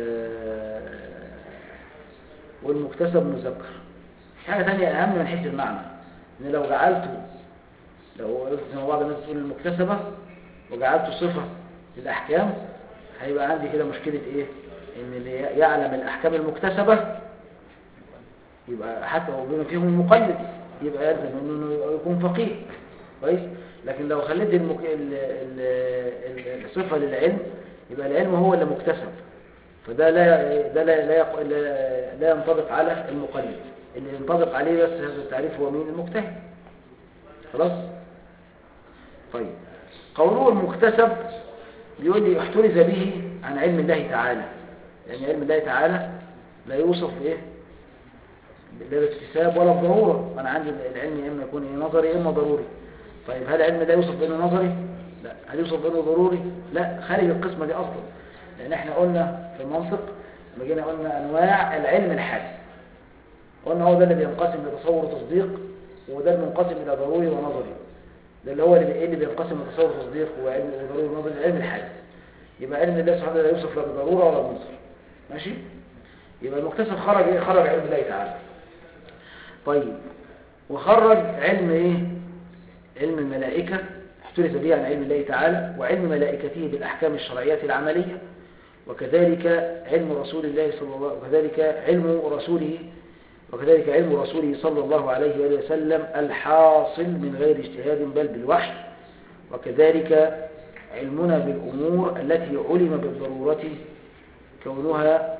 والمكتسب مذكر حاجة تانية أهم من حيث المعنى إن لو جعلته لو قلت زي ما بعض الناس تقول المكتسبة وجعلته صفة للأحكام هيبقى عندي كده مشكلة إيه؟ إن اللي يعلم الأحكام المكتسبة يبقى حتى هو بما فيهم المقلد يبقى يلزم إنه يكون فقيه كويس؟ لكن لو خليت المك... ال... ال... ال- الصفة للعلم يبقى العلم هو اللي مكتسب فده لا ده لا لا, يق... لا لا ينطبق على المقلد اللي ينطبق عليه بس هذا التعريف هو مين المجتهد خلاص طيب قوله المكتسب بيقول لي احترز به عن علم الله تعالى لأن علم الله تعالى لا يوصف ايه لا باكتساب ولا بضرورة أنا عندي العلم يا إما يكون إيه نظري يا إما ضروري طيب هل العلم ده يوصف بأنه نظري؟ لا هل يوصف بأنه ضروري؟ لا خارج القسمة دي أصلا لأن احنا قلنا في المنطق لما جينا قلنا أنواع العلم الحادث قلنا هو ده اللي بينقسم لتصور وتصديق وده المنقسم إلى ضروري ونظري ده اللي هو اللي بي- اللي بينقسم لتصور وتصديق وعلم وضروري ونظري العلم الحادث يبقى علم الله سبحانه وتعالى لا يوصف لا بضرورة ولا بنظر ماشي يبقى المكتسب خرج ايه خرج علم الله تعالى طيب وخرج علم ايه علم الملائكة احترز به عن علم الله تعالى وعلم ملائكته بالأحكام الشرعية العملية وكذلك علم رسول الله صلى الله وكذلك علم رسوله وكذلك علم رسوله صلى الله عليه وآله وسلم الحاصل من غير اجتهاد بل بالوحي وكذلك علمنا بالأمور التي علم بالضرورة كونها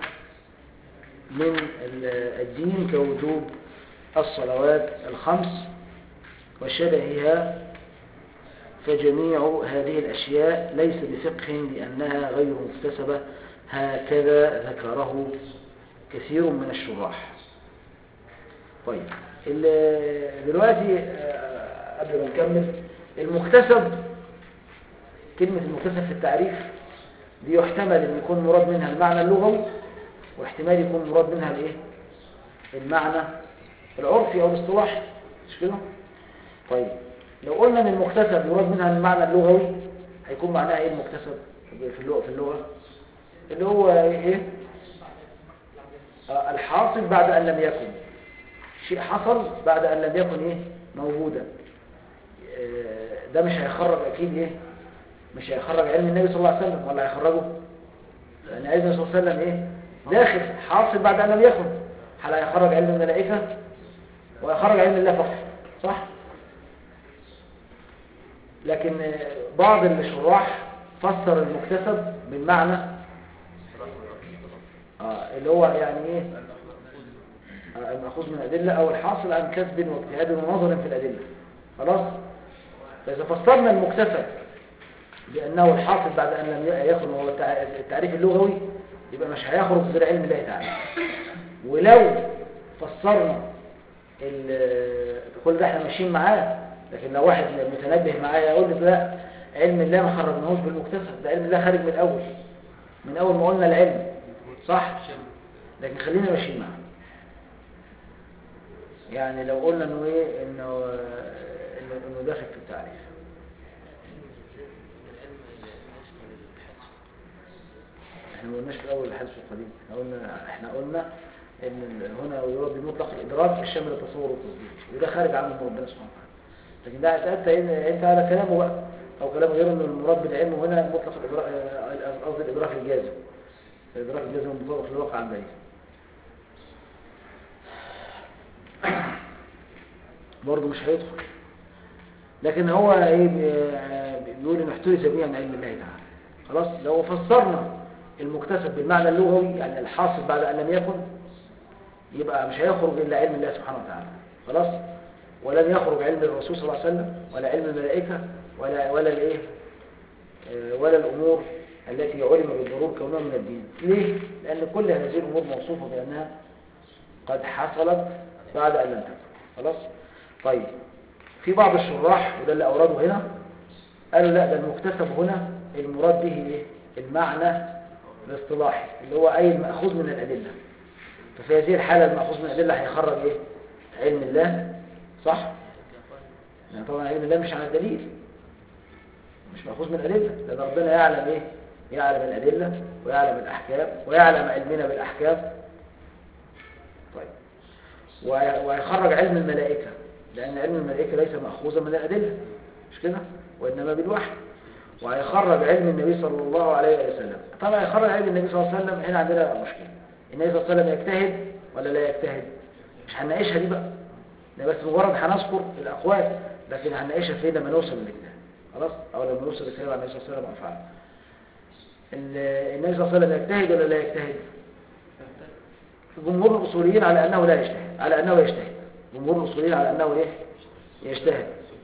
من ال- الدين كوجوب الصلوات الخمس وشبهها فجميع هذه الأشياء ليس بفقه لأنها غير مكتسبة هكذا ذكره كثير من الشراح طيب ال- دلوقتي آه، قبل ما نكمل المكتسب كلمة المكتسب في التعريف دي يحتمل ان يكون مراد منها المعنى اللغوي واحتمال يكون مراد منها الايه المعنى العرفي او الاصطلاحي مش كده طيب لو قلنا ان المكتسب يراد منها المعنى اللغوي هيكون معناها ايه المكتسب في اللغة في اللغة اللي هو ايه آه، الحاصل بعد ان لم يكن شيء حصل بعد ان لم يكن ايه موجودا آه، ده مش هيخرج اكيد ايه مش هيخرج علم النبي صلى الله عليه وسلم ولا هيخرجه لان علم النبي صلى الله عليه وسلم ايه داخل حاصل بعد ان لم يكن هل هيخرج علم الملائكه ويخرج علم الله فقط صح لكن آه، بعض الشراح فسر المكتسب بالمعنى آه اللي هو يعني ايه آه، المأخوذ من الأدلة أو الحاصل عن كسب واجتهاد ونظر في الأدلة خلاص فإذا فسرنا المكتسب بأنه الحاصل بعد أن لم يكن هو التع- التعريف اللغوي يبقى مش هيخرج غير علم الله تعالى ولو فسرنا ال- كل ده احنا ماشيين معاه لكن لو واحد متنبه معايا يقول لي لا علم الله ما خرجناهوش بالمكتسب ده علم الله خارج من الأول من أول ما قلنا العلم صح لكن خلينا ماشيين معاه يعني لو قلنا انه ايه انه انه, إنه داخل في التعريف العلم يشمل الحدس احنا ما قلناش في الاول الحدث القديم احنا قلنا احنا قلنا ان ال- هنا يراد بمطلق الادراك الشامل التصور والتصديق وده خارج عنه ربنا سبحانه وتعالى لكن ده انت انت على كلامه بقى او كلام غير انه المراد بالعلم هنا مطلق الادراك آه، قصدي الادراك الجازم الادراك الجازم مطابق للواقع عن ذلك برضه مش هيدخل لكن هو ايه بي- بيقول ان احترز به عن علم الله تعالى خلاص لو فسرنا المكتسب بالمعنى اللغوي يعني الحاصل بعد ان لم يكن يبقى مش هيخرج الا علم الله سبحانه وتعالى خلاص ولن يخرج علم الرسول صلى الله عليه وسلم ولا علم الملائكه ولا ولا الايه آه، ولا الامور التي علم بالضرور كونها من الدين ليه لان كل هذه الامور موصوفه بانها قد حصلت بعد ان لم تكن خلاص طيب في بعض الشراح وده اللي اورده هنا قالوا لا ده المكتسب هنا المراد به ايه المعنى الاصطلاحي اللي هو اي الماخوذ من الادله ففي هذه الحاله الماخوذ من الادله هيخرج ايه علم الله صح يعني طبعا علم الله مش عن الدليل مش ماخوذ من الادله لان ربنا يعلم ايه يعلم الادله ويعلم الاحكام ويعلم علمنا بالاحكام طيب وهي- وهيخرج علم الملائكه لان علم الملائكه ليس ماخوذا من الادله مش كده وانما بالوحي وهيخرج علم النبي صلى الله عليه وسلم طبعا هيخرج علم النبي صلى الله عليه وسلم هنا عندنا مشكله النبي صلى الله عليه وسلم يجتهد ولا لا يجتهد مش هنناقشها دي بقى ده بس مجرد هنذكر الاقوال لكن هنناقشها فين لما نوصل للاجتهاد خلاص او لما نوصل للكلام عن النبي صلى الله عليه وسلم وافعاله ال- النبي صلى الله عليه وسلم يجتهد ولا لا يجتهد جمهور الاصوليين على انه لا يجتهد على انه يجتهد جمهور الاصوليين على انه ايه يجتهد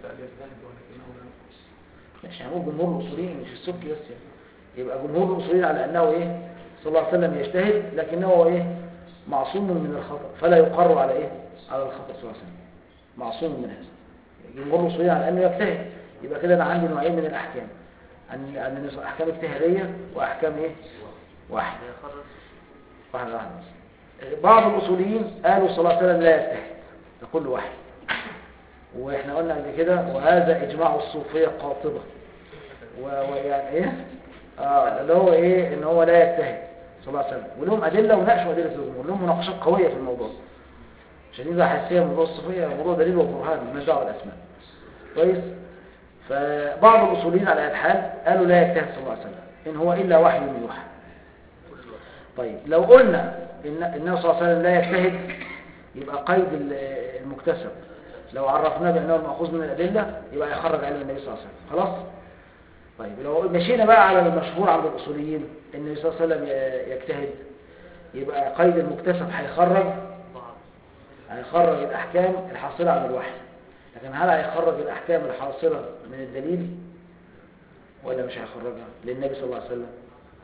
مش هنقول جمهور الاصوليين مش السبكي بس يعني يبقى جمهور الاصوليين على انه ايه صلى الله عليه وسلم يجتهد لكنه ايه معصوم من الخطا فلا يقر على ايه على الخطا صلى الله عليه وسلم معصوم من هذا جمهور الاصوليين على انه يجتهد يبقى كده انا عندي نوعين من الاحكام عن عن احكام اجتهاديه واحكام ايه واحده يخرج واحده واحده بس بعض الاصوليين قالوا صلى الله عليه وسلم لا يجتهد ده كل واحد واحنا قلنا قبل كده وهذا اجماع الصوفيه قاطبه و- ويعني ايه اه اللي هو ايه ان هو لا يجتهد صلى الله عليه وسلم ولهم ادله وناقشوا ادله الجمهور لهم مناقشات قويه في الموضوع عشان يبقى حساسيه موضوع الصوفيه موضوع دليل وبرهان مالناش دعوه بالاسماء كويس فبعض الاصوليين على الحال قالوا لا يجتهد صلى الله عليه وسلم ان هو الا وحي يوحى طيب لو قلنا ان انه صلى الله عليه وسلم لا يجتهد يبقى قيد ال- المكتسب لو عرفناه بانه الماخوذ من الادله يبقى يخرج علم النبي صلى الله عليه وسلم خلاص طيب لو مشينا بقى على المشهور عند الاصوليين ان النبي صلى الله عليه وسلم ي- يجتهد يبقى قيد المكتسب هيخرج بعض هيخرج الاحكام الحاصله عن الوحي لكن هل هيخرج الأحكام الحاصلة من الدليل ولا مش هيخرجها للنبي صلى الله عليه وسلم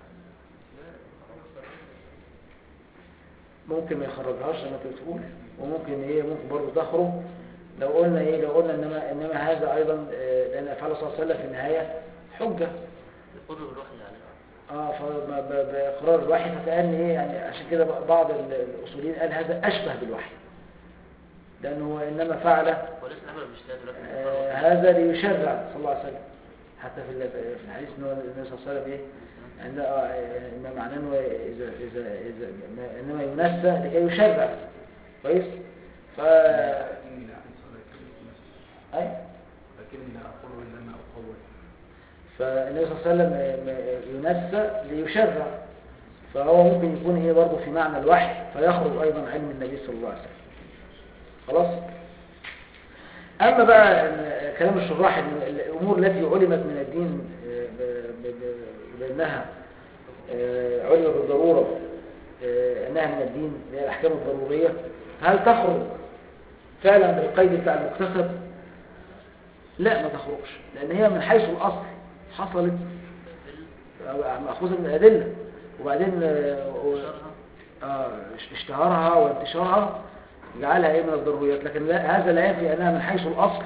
ممكن ما يخرجهاش زي ما انت بتقول وممكن ايه ممكن برضه تخرج لو قلنا ايه لو قلنا انما انما هذا ايضا آه، لان افعال صلى الله عليه وسلم في النهايه حجه يقول الوحي يعني اه فباقرار الوحي فكأن ايه يعني عشان كده بعض ال- الاصوليين قال هذا اشبه بالوحي لانه انما فعل وليس الامر باجتهاد ولكن آه هذا ليشرع صلى الله عليه وسلم حتى في ال- في الحديث ان هو النبي صلى الله عليه وسلم ايه عند آه، ما معناه انه اذا اذا اذا ما- انما ينسى لكي يشرع كويس ف لكني لا أنسى ولكني اي لكني لا أقول إنما أقول فالنبي صلى الله عليه وسلم م- ينسى ليشرع فهو ممكن يكون ايه برضه في معنى الوحي فيخرج ايضا علم النبي صلى الله عليه وسلم خلاص اما بقى إن كلام الشراح ان الامور التي علمت من الدين آه، ب- ب- ب- بانها آه، علمت بالضروره آه، انها من الدين اللي هي الاحكام الضروريه هل تخرج فعلا بالقيد بتاع المكتسب لا ما تخرجش لان هي من حيث الاصل حصلت أو مأخوذة من الأدلة وبعدين آه، و- آه، اشتهارها وانتشارها جعلها ايه من الضروريات لكن لا هذا لا ينفي انها من حيث الاصل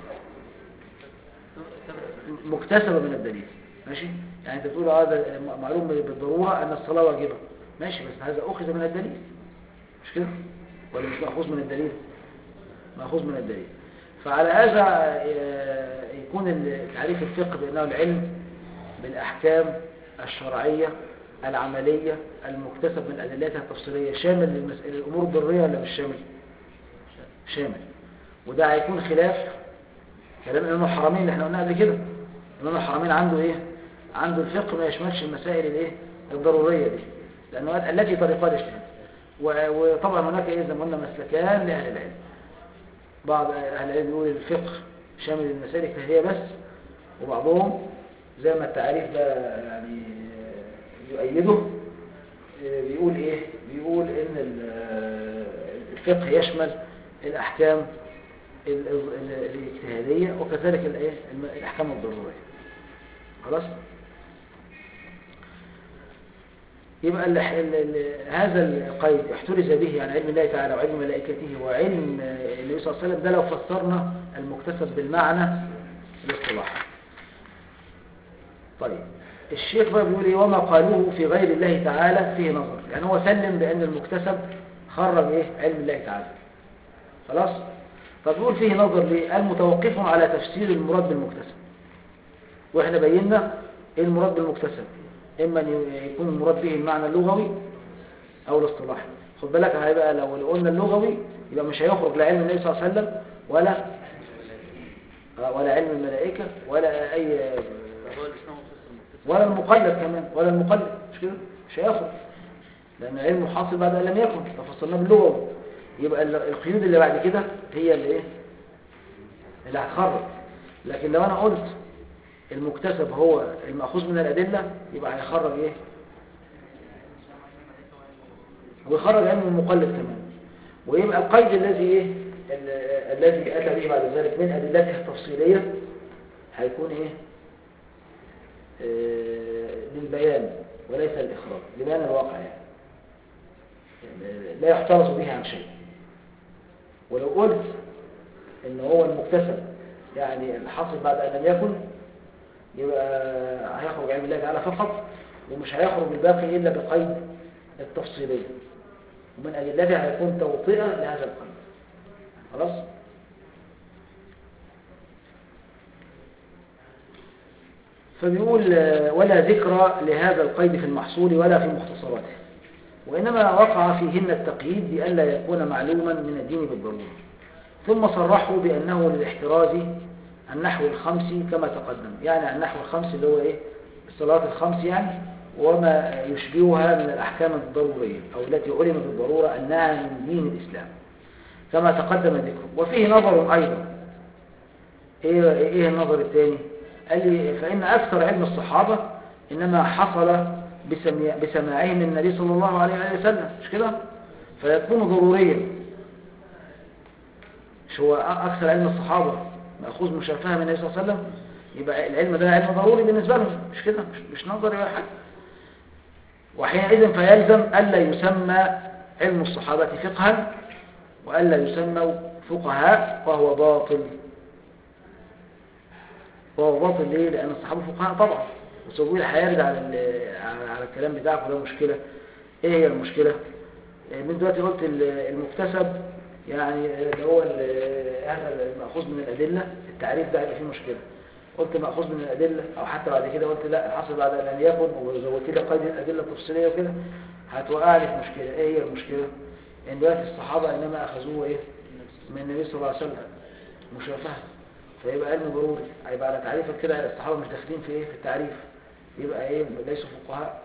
مكتسبة من الدليل ماشي يعني انت بتقول هذا معلوم بالضرورة ان الصلاة واجبة ماشي بس هذا اخذ من الدليل مش كده ولا مش مأخوذ من الدليل مأخوذ من الدليل فعلى هذا آه، يكون ال- تعريف الفقه بأنه العلم بالأحكام الشرعية العملية المكتسب من أدلتها التفصيلية شامل للمس- للأمور الضرورية ولا مش شامل؟ شامل وده هيكون خلاف كلام الإمام الحرمين اللي احنا قلناه قبل كده الإمام الحرمين عنده إيه؟ عنده الفقه ما يشملش المسائل الإيه؟ الضرورية دي لأنه قال التي طريقها الاجتهاد و- وطبعا هناك إيه زي ما قلنا مسلكان لأهل العلم بعض أهل العلم يقول الفقه شامل المسائل الاجتهادية بس وبعضهم زي ما التعريف ده يعني يؤيده بيقول ايه بيقول ان ال- الفقه يشمل الاحكام ال- ال- الاجتهادية وكذلك الايه الم- الاحكام الضرورية خلاص يبقى ال ال ال هذا القيد احترز به عن علم الله تعالى وعلم ملائكته وعلم النبي صلى الله عليه وسلم ده لو فسرنا المكتسب بالمعنى الاصطلاحي طيب الشيخ بقى بيقول ايه وما قالوه في غير الله تعالى فيه نظر يعني هو سلم بان المكتسب خرج ايه علم الله تعالى خلاص فبيقول فيه نظر ليه قال متوقف على تفسير المراد بالمكتسب واحنا بينا ايه المراد بالمكتسب اما ان يكون المراد به المعنى اللغوي او الاصطلاحي خد بالك هيبقى لو قلنا اللغوي يبقى مش هيخرج لا علم النبي صلى الله عليه وسلم ولا ولا علم الملائكة ولا اي هو الإسلام مخصص المكتسب ولا المقلد كمان ولا المقلد مش كده مش هياخد لان علم حاصل بعد ان لم يكن تفصلناه باللغه يبقى ال- القيود اللي بعد كده هي اللي ايه اللي هتخرج لكن لو انا قلت المكتسب هو المأخوذ من الأدلة يبقى هيخرج ايه ويخرج علم المقلد كمان ويبقى القيد الذي ايه ال- الذي اتى به بعد ذلك من ادلته التفصيليه هيكون ايه آه، للبيان وليس الإخراج لبيان الواقع يعني. يعني لا يحترز به عن شيء ولو قلت ان هو المكتسب يعني الحاصل بعد ان لم يكن يبقى هيخرج علم الله تعالى فقط ومش هيخرج الباقي الا بقيد التفصيليه ومن ادلته هيكون توطئه لهذا القيد خلاص فبيقول آه، ولا ذكر لهذا القيد في المحصول ولا في مختصراته وإنما وقع فيهن التقييد بألا يكون معلوما من الدين بالضرورة ثم صرحوا بأنه للاحتراز النحو الخمس كما تقدم يعني النحو الخمس اللي هو إيه الصلاة الخمس يعني وما يشبهها من الأحكام الضرورية أو التي علم بالضرورة أنها من دين الإسلام كما تقدم ذكره وفيه نظر أيضا إيه, إيه النظر الثاني قال لي فإن أكثر علم الصحابة إنما حصل بسمي- بسماعهم من النبي صلى الله عليه وآله وسلم مش كده فيكون ضروريا مش هو أ- أكثر علم الصحابة مأخوذ مشافهة من النبي صلى الله عليه وسلم يبقى العلم ده علم ضروري بالنسبة لهم مش كده مش, مش نظري ولا حاجة وحينئذ فيلزم ألا يسمى علم الصحابة فقها وألا يسموا فقهاء وهو باطل وهو باطل ليه؟ لأن الصحابة فقهاء طبعا وسوي هيرجع على ال- على على الكلام بتاعك وده مشكلة ايه هي المشكلة؟ آه، من دلوقتي قلت ال- المكتسب يعني آه، اللي هو ال- هذا المأخوذ من الأدلة التعريف ده هيبقى فيه مشكلة قلت مأخوذ من الأدلة أو حتى بعد كده قلت لا الحصر بعد أن لم يكن وزودت لي قيد الأدلة التفصيلية وكده هتوقعني في مشكلة ايه هي المشكلة؟ ان دلوقتي الصحابة انما اخذوه ايه؟ من النبي صلى الله عليه وسلم مشافهة فيبقى علم ضروري هيبقى على تعريفك كده الصحابة مش داخلين في ايه في التعريف يبقى ايه ليسوا فقهاء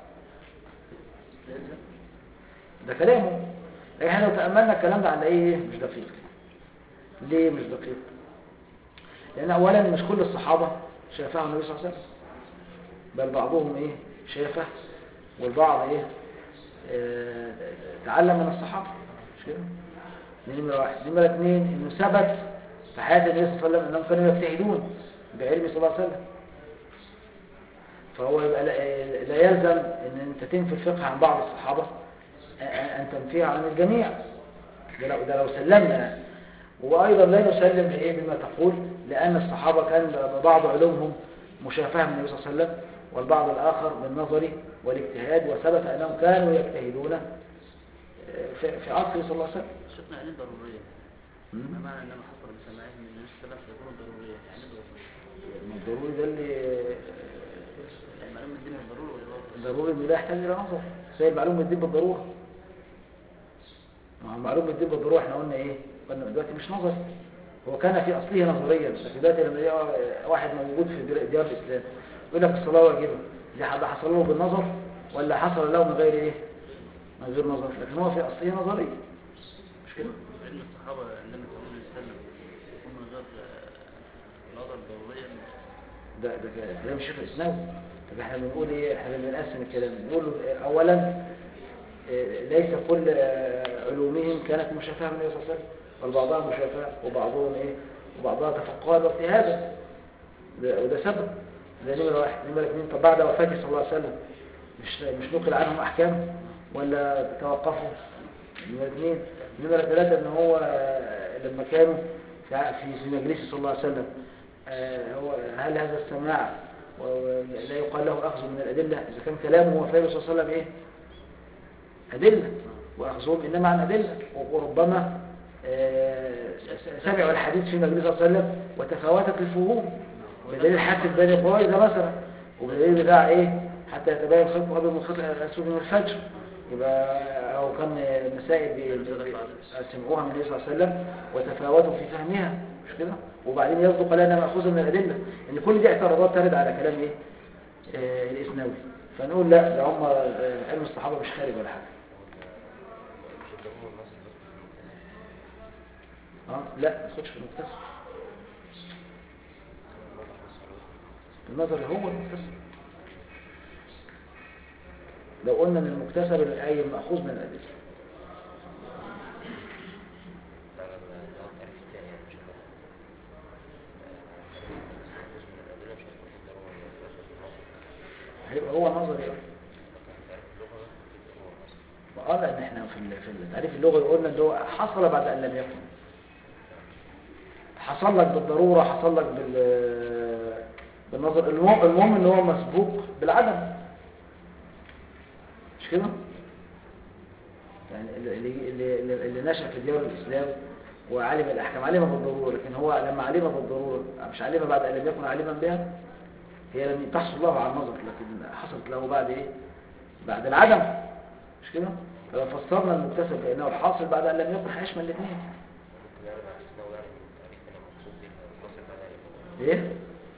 ده كلامه لكن احنا لو تأملنا الكلام ده على ايه مش دقيق ليه مش دقيق لان اولا مش كل الصحابة شافها النبي صلى الله عليه وسلم بل بعضهم ايه شافه والبعض ايه آه، تعلم من الصحابة مش كده دي نمرة واحد نمرة اثنين انه ثبت في حياة النبي صلى الله عليه وسلم انهم كانوا يجتهدون بعلم صلى الله عليه وسلم فهو يبقى لا لا يلزم ان انت تنفي الفقه عن بعض الصحابة أ- أ- ان تنفيه عن الجميع ده لو, ده لو سلمنا وايضا لا نسلم لايه بما تقول لان الصحابة كان بعض علومهم مشافهة من النبي صلى الله عليه وسلم والبعض الاخر بالنظر والاجتهاد وثبت انهم كانوا يجتهدون آه، في في عصره صلى الله عليه وسلم شفنا يعني ضرورية مم. ما معنى انما حصل بسماعهم من النبي صلى الله عليه وسلم يكون ضرورية يعني ضرورية ما الضروري ده اللي يعني معلومة الدين ضروري ولا ضروري ضروري ان ده يحتاج الى نظر زي المعلومه الدين بالضروره ما هو معلومه الدين بالضروره احنا قلنا ايه قلنا دلوقتي مش نظري هو كان في اصله نظريا لكن دلوقتي لما يلاقي واحد موجود في ديار- ديار الاسلام يقول لك الصلاه واجبه دي ده حصل له بالنظر ولا حصل له من غير ايه من غير نظر لكن هو في اصله نظري مش كده علم الصحابة عندما تقول السلم يكون من غير آه، نظر ضروريا ده ده كلام الشيخ الاسلام طب احنا بنقول ايه احنا بنقسم الكلام بنقول اولا إيه، ليس كل آه، علومهم كانت مشافهه من النبي صلى الله عليه وسلم بل بعضها مشافهه وبعضهم ايه وبعضها تفقها واجتهادا ده- وده سبب ده نمره واحد نمره اثنين طب بعد وفاته صلى الله عليه وسلم مش مش نقل عنهم احكام ولا توقفوا نمره اثنين نمره ثلاثه ان هو آه، لما كانوا في في في مجلسه صلى الله عليه وسلم آه، هو هل هذا السماع و- لا يقال له أخذ من الأدلة إذا كان كلامه وفعله صلى الله عليه وسلم إيه أدلة وأخذهم إنما عن أدلة وربما آه، س- سمعوا الحديث في مجلس صلى الله عليه وسلم وتفاوتت الفهوم بدليل حادثة بني قريظة مثلا وبدليل بتاع إيه حتى يتبين الخلق قبل من الخلق الأسود من الفجر يبقى أو كان مسائل بي- بي- سمعوها من النبي صلى الله عليه وسلم وتفاوتوا في فهمها مش كده وبعدين يصدق لنا مأخوذة من الأدلة إن كل دي اعتراضات ترد على كلام إيه آه الإسناوي فنقول لا ده هم آه، علم الصحابة مش خارج ولا حاجة اه لا ما تاخدش في المكتسب النظر هو المكتسب لو قلنا ان المكتسب الآية مأخوذ من الأدلة هيبقى هو نظري اه لان احنا في ال- في التعريف اللغوي قلنا ان هو حصل بعد ان لم يكن حصل لك بالضروره حصل لك بال بالنظر المهم, المهم ان هو مسبوق بالعدم مش كده يعني اللي, اللي, اللي, اللي نشأ في ديار الإسلام وعلم الأحكام علمها بالضرورة لكن هو لما علمها بالضرورة مش علمها بعد أن لم يكن عالما بها هي لم تحصل له على النظر لكن حصلت له بعد إيه بعد العدم مش كده فلو فسرنا المكتسب بأنه الحاصل بعد أن لم يكن هيشمل الاثنين ايه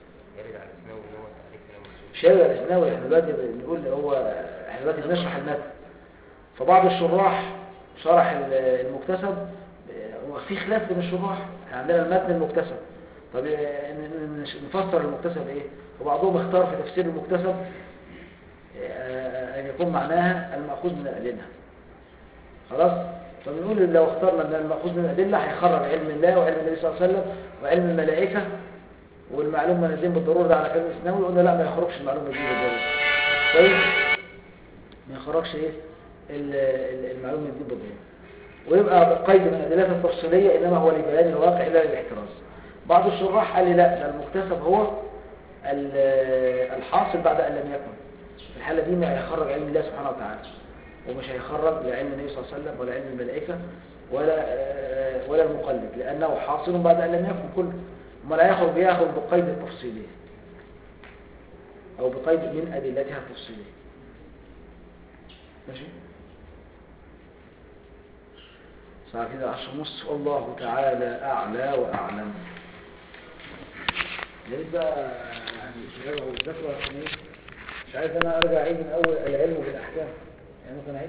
شارع الاسناوي احنا دلوقتي بنقول هو احنا دلوقتي بنشرح المتن فبعض الشراح شرح ال- المكتسب هو في خلاف بين الشراح احنا عندنا المتن المكتسب طب اه، ن- ن- نش- نفسر المكتسب ايه وبعضهم اختار في تفسير المكتسب اه، ان يكون معناها المأخوذ من الأدلة خلاص فبنقول إن لو اخترنا ان المأخوذ من الأدلة هيخرج علم الله وعلم النبي صلى الله عليه وسلم وعلم الملائكة والمعلومة من الدين بالضرورة ده على كلمة الإسلام قلنا لا ما يخرجش المعلومة دي بالضرورة طيب ما يخرجش ايه ال- ال- المعلومة دي بالضرورة ويبقى قيد من الأدلات التفصيلية إنما هو لبيان الواقع لا للاحتراز بعض الشراح قال لي لا ده المكتسب هو ال- الحاصل بعد أن لم يكن في الحالة دي ما هيخرج علم الله سبحانه وتعالى ومش هيخرج لا علم النبي صلى الله عليه وسلم ولا علم الملائكة ولا آه، ولا المقلد لأنه حاصل بعد أن لم يكن كله امال هياخد بياخد بقيد التفصيلية أو بقيد من أدلتها التفصيلية ماشي ساعة كده عشر ونص والله تعالى أعلى وأعلم يا ريت بقى يعني شباب وذاكرة عشان ايه مش عايز انا ارجع اعيد من اول العلم بالاحكام يعني ممكن اعيد